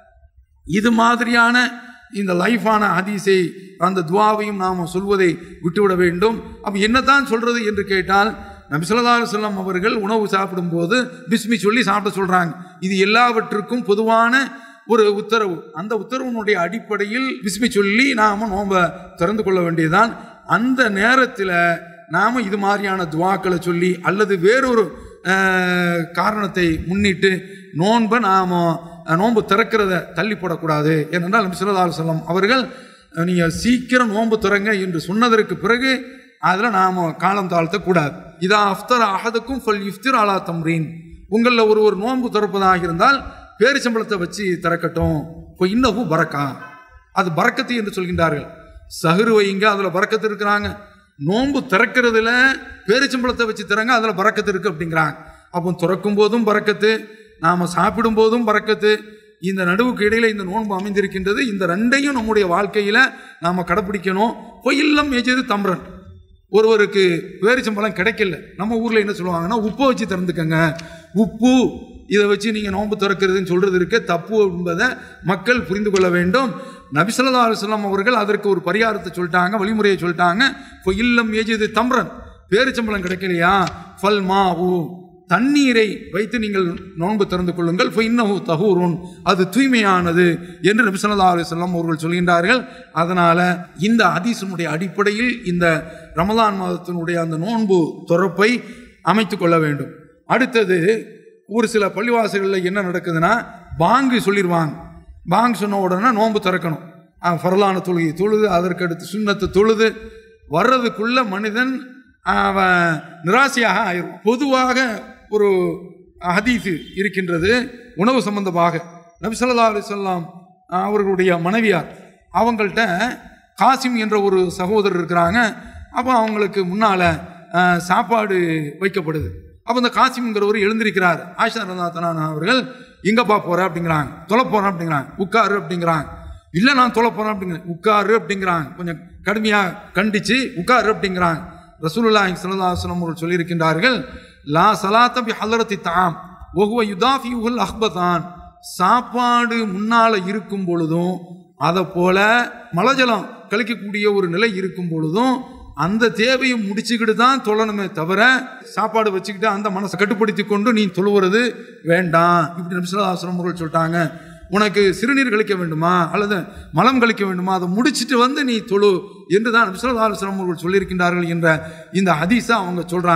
இது மாதிரியான இந்த லைஃபான ஹதீஸை அந்த துவாவையும் நாம் சொல்வதை விட்டுவிட வேண்டும் அப்போ என்னதான் சொல்றது என்று கேட்டால் நபி ஸல்லல்லாஹு அலைஹி வஸல்லம் அவர்கள் உணவு சாப்பிடும்போது பிஸ்மி சொல்லி சாப்பிட சொல்றாங்க இது எல்லாவற்றுக்கும் பொதுவான ஒரு உத்தரவு அந்த உத்தரவினுடைய அடிப்படையில் பிஸ்மி சொல்லி நாம நோன்பை திறந்து கொள்ள வேண்டியதுதான் அந்த நேரத்தில் நாம இது மாதிரியான துவாக்களை சொல்லி அல்லது வேறொரு அஹ், காரணத்தை முன்னிட்டு நோன்பை நாம அஹ், நோன்பு திறக்கிறத தள்ளி போடக்கூடாது ஏனென்றால் நபி ஸல்லல்லாஹு அலைஹி வஸல்லம் அவர்கள் அஹ், நீங்க சீக்கிரம் நோன்பு திறங்க என்று சொன்னதற்கு பிறகு அதில் நாம் காலம் தாழ்த்தக்கூடாது இதா அஃப்தர் அஹதுக்கும் ஃபல் இஃப்திர் அலா தம்ரீன் உங்களில் ஒரு ஒரு நோன்பு திறப்பதாக இருந்தால் பேரிச்சம்பளத்தை வச்சு திறக்கட்டும் இப்போ இன்னமும் பறக்கா அது பறக்கத்து என்று சொல்கின்றார்கள் சஹரு வைங்க அதில் பறக்கத்து இருக்கிறாங்க நோன்பு திறக்கிறதுல பேரிச்சம்பளத்தை வச்சு திறங்க அதில் பறக்கத்து இருக்கு அப்படிங்கிறாங்க அப்போ திறக்கும் போதும் பறக்கத்து நாம் சாப்பிடும் போதும் பறக்கத்து இந்த நடுவுக்கு இடையில இந்த நோன்பு அமைந்திருக்கின்றது இந்த ரெண்டையும் நம்முடைய வாழ்க்கையில நாம கடைப்பிடிக்கணும் பொய்யில்லம் எஜது தம்ரன் ஒருவருக்கு பேரிச்சம்பழம் கிடைக்கல நம்ம ஊர்ல என்ன சொல்லுவாங்கன்னா உப்பை வச்சு திறந்துக்கங்க உப்பு இதை வச்சு நீங்க நோன்பு திறக்கிறதுன்னு சொல்றது இருக்கு தப்பு என்பதை மக்கள் புரிந்து கொள்ள வேண்டும் நபிசல்லா அலுவலாம் அவர்கள் அதற்கு ஒரு பரிகாரத்தை சொல்லிட்டாங்க வழிமுறையை சொல்லிட்டாங்க இல்லம் ஏஜது தம்ரன் பேரிச்சம்பழம் கிடைக்கலையா ஃபல் மாவு தண்ணீரை வைத்து நீங்கள் நோன்பு திறந்து கொள்ளுங்கள் இன்னஹு தஹூருன் அது தூய்மையானது என்று நபி ஸல்லல்லாஹு அலைஹி வஸல்லம் அவர்கள் சொல்கின்றார்கள் அதனால இந்த ஹதீஸினுடைய அடிப்படையில் இந்த ரமலான் மாதத்தினுடைய அந்த நோன்பு துறப்பை அமைத்துக் கொள்ள வேண்டும் அடுத்தது ஒரு சில பள்ளிவாசல்களில் என்ன நடக்குதுன்னா பாங்கு சொல்லிடுவாங்க பாங்கு சொன்ன உடனே நோன்பு திறக்கணும் அஹ் ஃபர்லான தொழுகை தொழுது அதற்கு அடுத்து சுண்ணத்தை தொழுது வர்றதுக்குள்ள மனிதன் அவன் நிராசையாக ஆயிரும் பொதுவாக ஒரு ஹதீஸ் இருக்கின்றது உணவு சம்பந்தமாக நபி ஸல்லல்லாஹு அலைஹி வஸல்லம் அவர்களுடைய மனைவியார் அவங்கள்ட்ட காசிம் என்ற ஒரு சகோதரர் இருக்கிறாங்க அப்போ அவங்களுக்கு முன்னால அஹ், சாப்பாடு வைக்கப்படுது அப்போ இந்த காசிம்ங்கிறவர் எழுந்திருக்கிறார் ஆயிஷா ரதாத்தனான் அவர்கள் எங்கப்பா போற அப்படிங்கிறாங்க தொலை போறேன் அப்படிங்கிறாங்க உட்காரு அப்படிங்கிறாங்க இல்லை நான் தொலை போறேன் அப்படிங்கிற உட்காரு அப்படிங்கிறாங்க கொஞ்சம் கடுமையாக கண்டிச்சு உட்காரு அப்படிங்கிறாங்க ரசூலுல்லாஹி ஸல்லல்லாஹு அலைஹி வஸல்லம் அவர்கள் சொல்லியிருக்கின்றார்கள் லா சலாத்த பி ஹலரத்தி தாம் ஒஹுவ யுதாஃபியுல் அஹ்பதான் சாப்பாடு முன்னால இருக்கும் பொழுதும் அதை போல மலஜலம் கழிக்கக்கூடிய ஒரு நிலை இருக்கும் பொழுதும் அந்த தேவையை முடிச்சுக்கிட்டு தான் தொழணுமே தவிர சாப்பாடு வச்சுக்கிட்டு அந்த மனசை கட்டுப்படுத்தி கொண்டு நீ தொழுவுறது வேண்டாம் இப்படி நபிசுல்லாஸ்லம் அவர்கள் சொல்லிட்டாங்க உனக்கு சிறுநீர் கழிக்க வேண்டுமா அல்லது மலம் கழிக்க வேண்டுமா அதை முடிச்சிட்டு வந்து நீ தொழு என்று தான் நபிசுல்லாஸ்லம் அவர்கள் சொல்லியிருக்கின்றார்கள் என்ற இந்த ஹதீஸை அவங்க சொல்றாங்க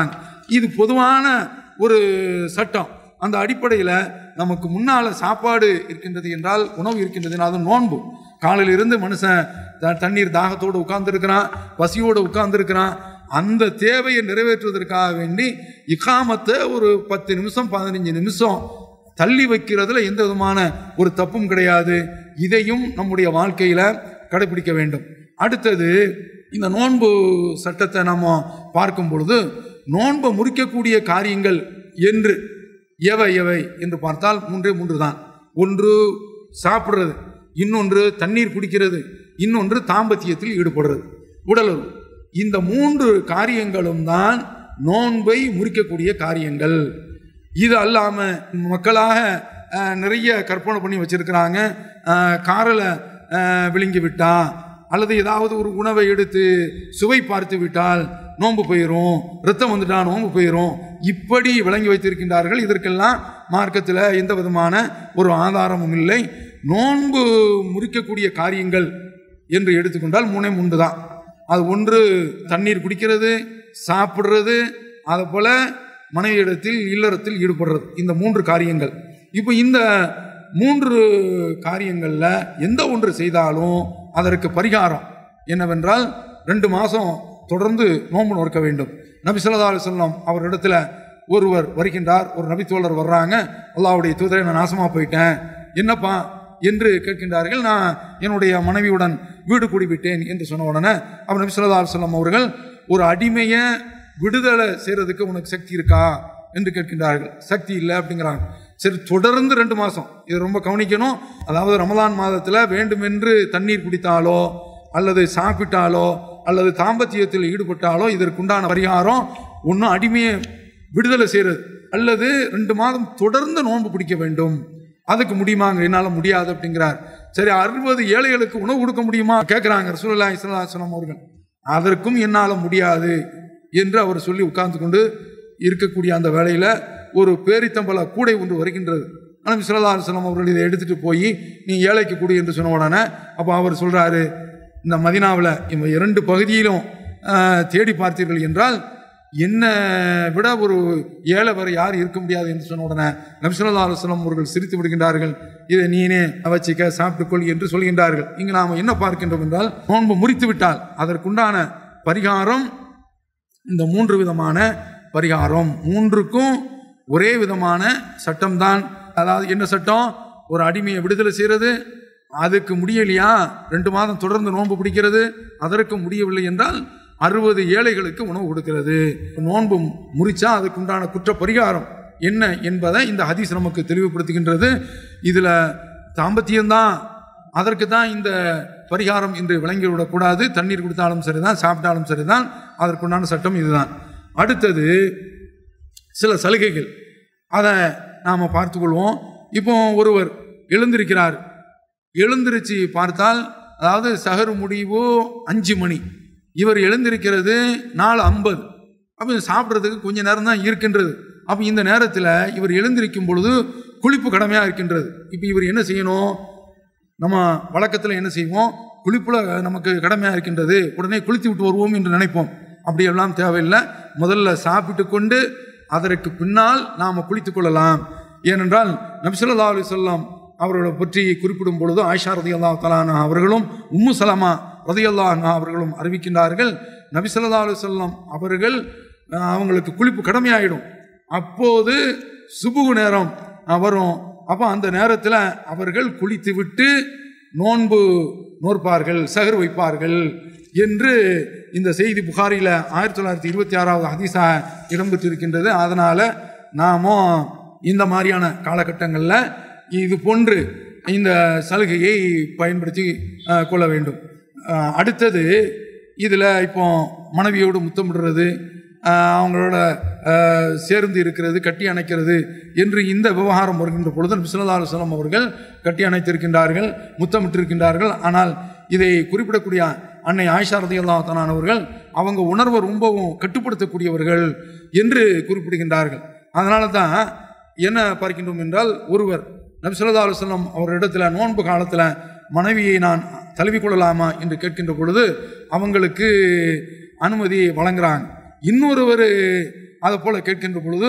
இது பொதுவான ஒரு சட்டம் அந்த அடிப்படையில் நமக்கு முன்னால் சாப்பாடு இருக்கின்றது என்றால் உணவு இருக்கின்றது என்றால் அது நோன்பு காலையில இருந்து மனுஷன் த- தண்ணீர் தாகத்தோடு உட்கார்ந்துருக்கிறான் பசியோடு உட்கார்ந்துருக்கிறான் அந்த தேவையை நிறைவேற்றுவதற்காக வேண்டி இக்காமத்தை ஒரு பத்து நிமிஷம் பதினஞ்சு நிமிஷம் தள்ளி வைக்கிறதுல எந்த விதமான ஒரு தப்பும் கிடையாது இதையும் நம்முடைய வாழ்க்கையில கடைபிடிக்க வேண்டும் அடுத்தது இந்த நோன்பு சட்டத்தை நம்ம பார்க்கும் பொழுது நோன்பை முறிக்கக்கூடிய காரியங்கள் என்று எவை எவை என்று பார்த்தால் மூன்றே மூன்று தான் ஒன்று சாப்பிடுறது இன்னொன்று தண்ணீர் குடிக்கிறது இன்னொன்று தாம்பத்தியத்தில் ஈடுபடுறது உடலுறவு இந்த மூன்று காரியங்களும் தான் நோன்பை முறிக்கக்கூடிய காரியங்கள் இது அல்லாம மக்களாக அஹ், நிறைய கற்பனை பண்ணி வச்சிருக்கிறாங்க அஹ், காரில் அஹ், விழுங்கி விட்டா அல்லது ஏதாவது ஒரு உணவை எடுத்து சுவை பார்த்து விட்டால் நோன்பு போயிடும் ரத்தம் வந்துட்டா நோன்பு போயிடும் இப்படி விளங்கி வைத்திருக்கின்றார்கள் இதற்கெல்லாம் மார்க்கத்தில் எந்த விதமான ஒரு ஆதாரமும் இல்லை நோன்பு முறிக்கக்கூடிய காரியங்கள் என்று எடுத்துக்கொண்டால் மூணே மூன்று தான் அது ஒன்று தண்ணீர் குடிக்கிறது சாப்பிடுறது அது போல மனைவியிடத்தில் இல்லறத்தில் ஈடுபடுறது இந்த மூன்று காரியங்கள் இப்போ இந்த மூன்று காரியங்களில் எந்த ஒன்று செய்தாலும் அதற்கு பரிகாரம் என்னவென்றால் ரெண்டு மாதம் தொடர்ந்து நோன்பு நோக்க வேண்டும் நபி ஸல்லல்லாஹு அலைஹி வஸல்லம் அவரிடத்துல ஒருவர் வருகின்றார் ஒரு நபித்தோழர் வர்றாங்க அல்லாஹ்வுடைய தூதரை நான் நாசமாக போயிட்டேன் என்னப்பா என்று கேட்கின்றார்கள் நான் என்னுடைய மனைவியுடன் வீடு கூடிவிட்டேன் என்று சொன்ன உடனே அவர் நபி ஸல்லல்லாஹு அலைஹி வஸல்லம் அவர்கள் ஒரு அடிமையை விடுதலை செய்யறதுக்கு உனக்கு சக்தி இருக்கா என்று கேட்கின்றார்கள் சக்தி இல்லை அப்படிங்கிறாங்க சரி தொடர்ந்து ரெண்டு மாதம் இது ரொம்ப கவனிக்கணும் அதாவது ரமலான் மாதத்தில் வேண்டுமென்று தண்ணீர் குடித்தாலோ அல்லது சாப்பிட்டாலோ அல்லது தாம்பத்தியத்தில் ஈடுபட்டாலோ இதற்குண்டான பரிகாரம் ஒன்றும் அடிமையை விடுதலை செய்கிறது அல்லது ரெண்டு மாதம் தொடர்ந்து நோன்பு பிடிக்க வேண்டும் அதுக்கு முடியுமாங்க என்னால் முடியாது அப்படிங்கிறார் சரி அறுபது ஏழைகளுக்கு உணவு கொடுக்க முடியுமா கேட்குறாங்க ரசூலுல்லா இஸ்லாம் அவர்கள் அதற்கும் என்னால் முடியாது என்று அவர் சொல்லி உட்கார்ந்து கொண்டு இருக்கக்கூடிய அந்த வேளையில் ஒரு பேரித்தம்பல கூடை ஒன்று வருகின்றது ஆனால் சிலதா அலுவலம் அவர்கள் இதை எடுத்துட்டு போய் நீ ஏழைக்கு கொடு என்று சொன்ன உடனே அப்போ அவர் சொல்றாரு இந்த மதினாவில் இந்த இரண்டு பகுதியிலும் ஆஹ், தேடி பார்த்தீர்கள் என்றால் என்ன விட ஒரு ஏழை வரை யார் இருக்க முடியாது என்று சொன்ன உடனே நபிசுல்லா அலுவலம் அவர்கள் சிரித்து விடுகின்றார்கள் இதை நீனே வச்சிக்க சாப்பிட்டுக்கொள் என்று சொல்கின்றார்கள் இங்கு நாம் என்ன பார்க்கின்றோம் என்றால் நோன்பு முறித்து விட்டால் அதற்குண்டான பரிகாரம் இந்த மூன்று விதமான பரிகாரம் மூன்றுக்கும் ஒரே விதமான சட்டம்தான் அதாவது என்ன சட்டம் ஒரு அடிமையை விடுதலை செய்கிறது அதுக்கு முடியலையா ரெண்டு மாதம் தொடர்ந்து நோன்பு பிடிக்கிறது அதற்கு முடியவில்லை என்றால் அறுபது ஏழைகளுக்கு உணவு கொடுக்கிறது நோன்பு முறிச்சா அதுக்குண்டான குற்ற பரிகாரம் என்ன என்பதை இந்த ஹதீஸ் நமக்கு தெளிவுபடுத்துகின்றது இதில் தாம்பத்தியம்தான் அதற்கு தான் இந்த பரிகாரம் என்று விளங்கிவிடக்கூடாது தண்ணீர் கொடுத்தாலும் சரிதான் சாப்பிட்டாலும் சரிதான் அதற்குண்டான சட்டம் இதுதான் அடுத்தது சில சலுகைகள் அதை நாம் பார்த்துக்கொள்வோம் இப்போ ஒருவர் எழுந்திருக்கிறார் எழுந்திருச்சு பார்த்தால் அதாவது சகர் முடிவு அஞ்சு மணி இவர் எழுந்திருக்கிறது நாலு ஐம்பது அப்போ சாப்பிட்றதுக்கு கொஞ்ச நேரம் தான் இருக்கின்றது அப்போ இந்த நேரத்தில் இவர் எழுந்திருக்கும் பொழுது குளிப்பு கடமையாக இருக்கின்றது இப்போ இவர் என்ன செய்யணும் நம்ம வழக்கத்தில் என்ன செய்வோம் குளிப்புல நமக்கு கடமையாக இருக்கின்றது உடனே குளித்து விட்டு வருவோம் என்று நினைப்போம் அப்படியெல்லாம் தேவையில்லை முதல்ல சாப்பிட்டு கொண்டு அதற்கு பின்னால் நாம் குளித்துக் கொள்ளலாம் ஏனென்றால் நபிசல்லா அலி சொல்லாம் அவர்களை பற்றி குறிப்பிடும் பொழுது ஆயிஷா ரதி அல்லா தலானா அவர்களும் உம்மு சலமா ரதி அல்லா அவர்களும் அறிவிக்கின்றார்கள் நபிசல்லா அலி சொல்லாம் அவர்கள் அஹ், அவங்களுக்கு குளிப்பு கடமையாயிடும் அப்போது சுபுகு நேரம் அஹ், வரும் அப்போ அந்த நேரத்தில் அவர்கள் குளித்து விட்டு நோன்பு நோற்பார்கள் சகர் வைப்பார்கள் என்று இந்த செய்தி புகாரியில் ஆயிரத்தி தொள்ளாயிரத்தி இருபத்தி ஆறாவது ஹதீஸா இடம்பெற்றிருக்கின்றது அதனால் நாமும் இந்த மாதிரியான காலகட்டங்களில் இது போன்று இந்த சலுகையை பயன்படுத்தி அஹ், கொள்ள வேண்டும் அஹ், அடுத்தது இதில் இப்போ மனைவியோடு முத்தமிடுறது ஆஹ் அவங்களோட ஆஹ் சேர்ந்து இருக்கிறது கட்டி அணைக்கிறது என்று இந்த விவகாரம் வருகின்ற பொழுது பிஸ்வல்லா அலுவலம் அவர்கள் கட்டி அணைத்திருக்கின்றார்கள் முத்தமிட்டிருக்கின்றார்கள் ஆனால் இதை குறிப்பிடக்கூடிய அன்னை ஆயிஷா ரதியல்லா அவர்கள் அவங்க உணர்வை ரொம்பவும் கட்டுப்படுத்தக்கூடியவர்கள் என்று குறிப்பிடுகின்றார்கள் அதனால தான் என்ன பார்க்கின்றோம் என்றால் ஒருவர் நபி ஸல்லல்லாஹு அலைஹி வஸல்லம் அவரிடத்துல நோன்பு காலத்தில் மனைவியை நான் தழுவிக்கொள்ளலாமா என்று கேட்கின்ற பொழுது அவங்களுக்கு அனுமதி வழங்குறாங்க இன்னொருவர் அதை போல கேட்கின்ற பொழுது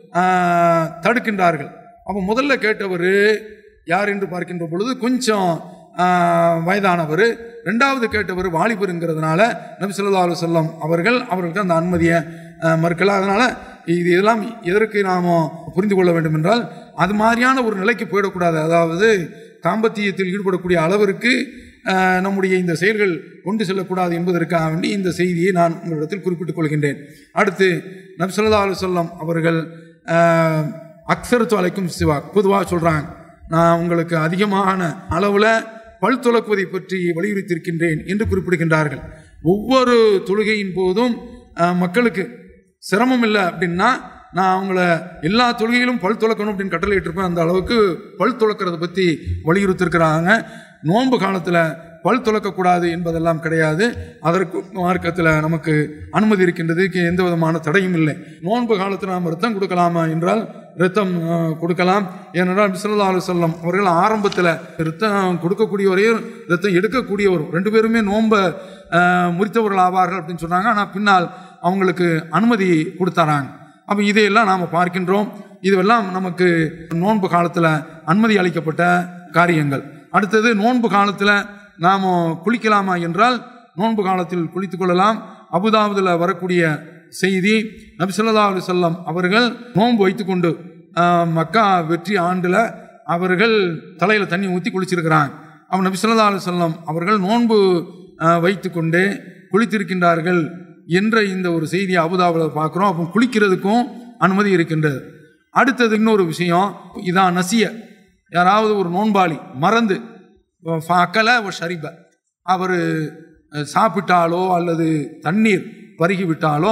ஆஹ், தடுக்கின்றார்கள் அப்போ முதல்ல கேட்டவர் யார் என்று பார்க்கின்ற பொழுது கொஞ்சம் ஆஹ், வயதானவர் ரெண்டாவது கேட்டவர் வாலிபருங்கிறதுனால நபி ஸல்லல்லாஹு அலைஹி வஸல்லம் அவர்கள் அவர்களுக்கு அந்த அனுமதியை ஆஹ், மறுக்கல அதனால இது இதெல்லாம் எதற்கு நாம் புரிந்து கொள்ள வேண்டும் என்றால் அது மாதிரியான ஒரு நிலைக்கு போயிடக்கூடாது அதாவது தாம்பத்தியத்தில் ஈடுபடக்கூடிய அளவிற்கு ஆஹ், நம்முடைய இந்த செயல்கள் கொண்டு செல்லக்கூடாது என்பதற்காக வேண்டி இந்த செய்தியை நான் உங்களிடத்தில் குறிப்பிட்டுக் கொள்கின்றேன் அடுத்து நபி ஸல்லல்லாஹு அலைஹி வஸல்லம் அவர்கள் ஆஹ், அக்சரத்து அலைக்கும் சிவா பொதுவாக சொல்கிறாங்க நான் உங்களுக்கு அதிகமான அளவில் பல் துலக்குவதை பற்றி வலியுறுத்தியிருக்கின்றேன் என்று குறிப்பிடுகின்றார்கள் ஒவ்வொரு தொழுகையின் போதும் ஆஹ், மக்களுக்கு சிரமம் இல்லை அப்படின்னா நான் அவங்கள எல்லா தொழுகையிலும் பல் துலக்கணும் அப்படின்னு கட்டளை இட்டிருப்பேன் அந்த அளவுக்கு பல் துலக்கிறத பற்றி வலியுறுத்திருக்கிறாங்க நோன்பு காலத்தில் பல் துலக்கக்கூடாது என்பதெல்லாம் கிடையாது அதற்கு மார்க்கத்தில் நமக்கு அனுமதி இருக்கின்றது கே- எந்த விதமான தடையும் இல்லை நோன்பு காலத்தில் நாம் ரத்தம் கொடுக்கலாமா என்றால் ரத்தம் அஹ், கொடுக்கலாம் ஏனென்றால் பிஸ்வல்லா அலுவலம் அவர்கள் ஆரம்பத்தில் ரத்தம் கொடுக்கக்கூடியவரையும் ரத்தம் எடுக்கக்கூடியவரும் ரெண்டு பேருமே நோன்பை அஹ், முறித்தவர்கள் ஆவார்கள் அப்படின்னு சொன்னாங்க ஆனால் பின்னால் அவங்களுக்கு அனுமதி கொடுத்தாராங்க அப்போ இதையெல்லாம் நாம் பார்க்கின்றோம் இதுவெல்லாம் நமக்கு நோன்பு காலத்தில் அனுமதி அளிக்கப்பட்ட காரியங்கள் அடுத்தது நோன்பு காலத்தில் நாம் குளிக்கலாமா என்றால் நோன்பு காலத்தில் குளித்துக் கொள்ளலாம் அபுதாபுதில் வரக்கூடிய செய்தி நபி ஸல்லல்லாஹு அலைஹி வஸல்லம் அவர்கள் நோன்பு வைத்துக்கொண்டு ஆஹ், மக்கா வெற்றி ஆண்டில் அவர்கள் தலையில் தண்ணி ஊற்றி குளிச்சிருக்கிறாங்க அவன் நபி ஸல்லல்லாஹு அலைஹி வஸல்லம் அவர்கள் நோன்பு ஆஹ், வைத்துக்கொண்டே குளித்திருக்கின்றார்கள் என்ற இந்த ஒரு செய்தியை அபுதாபில் பார்க்குறோம் அப்போ குளிக்கிறதுக்கும் அனுமதி இருக்கின்றது அடுத்தது இன்னொரு விஷயம் இதான் நசிய யாராவது ஒரு நோன்பாளி மறந்து அக்கல ஒரு ஷரிப அவர் சாப்பிட்டாலோ அல்லது தண்ணீர் பருகி விட்டாலோ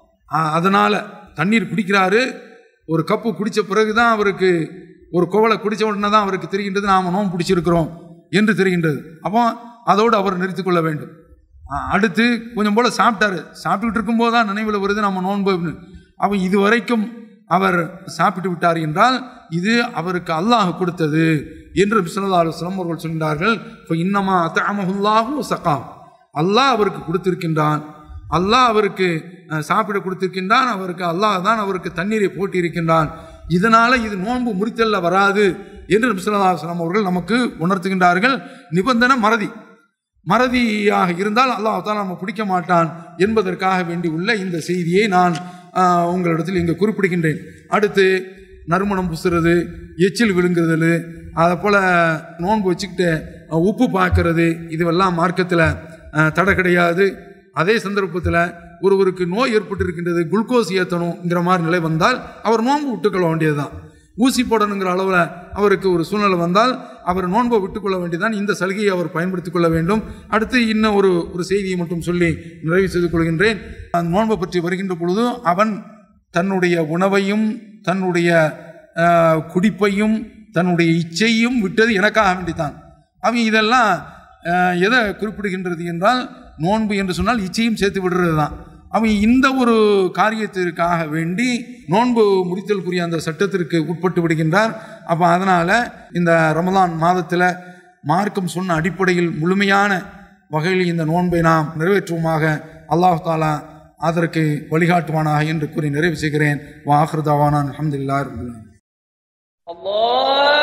அ- அதனால தண்ணீர் குடிக்கிறாரு ஒரு கப்பு குடித்த பிறகு தான் அவருக்கு ஒரு குவளை குடித்த உடனே தான் அவருக்கு தெரிகின்றது நாம் நோன்பு பிடிச்சிருக்கிறோம் என்று தெரிகின்றது அப்போ அதோடு அவர் நிறுத்திக் கொள்ள வேண்டும் அ- அடுத்து கொஞ்சம் போல சாப்பிட்டாரு சாப்பிட்டுக்கிட்டு இருக்கும்போது தான் நினைவில் வருது நம்ம நோன்பு அப்படின்னு. அப்போ இது வரைக்கும் அவர் சாப்பிட்டு விட்டார் என்றால் இது அவருக்கு அல்லாஹ் கொடுத்தது என்று ஸல்லல்லாஹு அலைஹி வஸல்லம் அவர்கள் சொன்னார்கள் இப்போ இன்னமா அத்தமஹுல்லாஹு சகாம் அல்லாஹ் அவருக்கு கொடுத்திருக்கின்றான் அல்லாஹ் அவருக்கு அஹ், சாப்பிட கொடுத்திருக்கின்றான் அவருக்கு அல்லாஹ் தான் அவருக்கு தண்ணீரை போட்டியிருக்கின்றான் இதனால இது நோன்பு முறித்தல்ல வராது என்று நபி ஸல்லல்லாஹு அலைஹி வஸல்லம் அவர்கள் நமக்கு உணர்த்துகின்றார்கள் நிபந்தனை மறதி மறதியாக இருந்தால் அல்லாஹ் தாலா நம்ம பிடிக்க மாட்டான் என்பதற்காக வேண்டி உள்ள இந்த செய்தியை நான் ஆஹ், உங்களிடத்தில் இங்கே குறிப்பிடுகின்றேன் அடுத்து நறுமணம் புசுறது எச்சில் விழுங்குதல் அதை போல் நோன்பு வச்சுக்கிட்டு அஹ், உப்பு பார்க்கறது இதுவெல்லாம் மார்க்கத்தில் அஹ், தடை கிடையாது அதே சந்தர்ப்பத்தில் ஒருவருக்கு நோய் ஏற்பட்டிருக்கின்றது குளுக்கோஸ் ஏற்றணுங்கிற மாதிரி நிலை வந்தால் அவர் நோன்பு விட்டுக்கொள்ள வேண்டியதுதான் ஊசி போடணுங்கிற அளவில் அவருக்கு ஒரு சூழ்நிலை வந்தால் அவர் நோன்பை விட்டுக்கொள்ள வேண்டியதான் இந்த சலுகையை அவர் பயன்படுத்திக் கொள்ள வேண்டும் அடுத்து இன்னும் ஒரு ஒரு செய்தியை மட்டும் சொல்லி நிறைவு செய்து கொள்கின்றேன் அந்த நோன்பை பற்றி வருகின்ற பொழுது அவன் தன்னுடைய உணவையும் தன்னுடைய ஆஹ், குடிப்பையும் தன்னுடைய இச்சையும் விட்டது எனக்காக வேண்டித்தான் அவன் இதெல்லாம் ஆஹ், எதை குறிப்பிடுகின்றது என்றால் நோன்பு என்று சொன்னால் இச்சையும் சேர்த்து விடுறது தான் அவன் இந்த ஒரு காரியத்திற்காக வேண்டி நோன்பு முடித்தலுக்குரிய அந்த சட்டத்திற்கு உட்பட்டு விடுகின்றார் அப்போ அதனால் இந்த ரமலான் மாதத்தில் மார்க்கம் சொன்ன அடிப்படையில் முழுமையான வகையில் இந்த நோன்பை நாம் நிறைவேற்றுவோமாக அல்லாஹ் தாலா அதற்கு வழிகாட்டுவானாக என்று கூறி நிறைவு செய்கிறேன் வாஹ்ருதாவானான் அஹமதுல்லா الله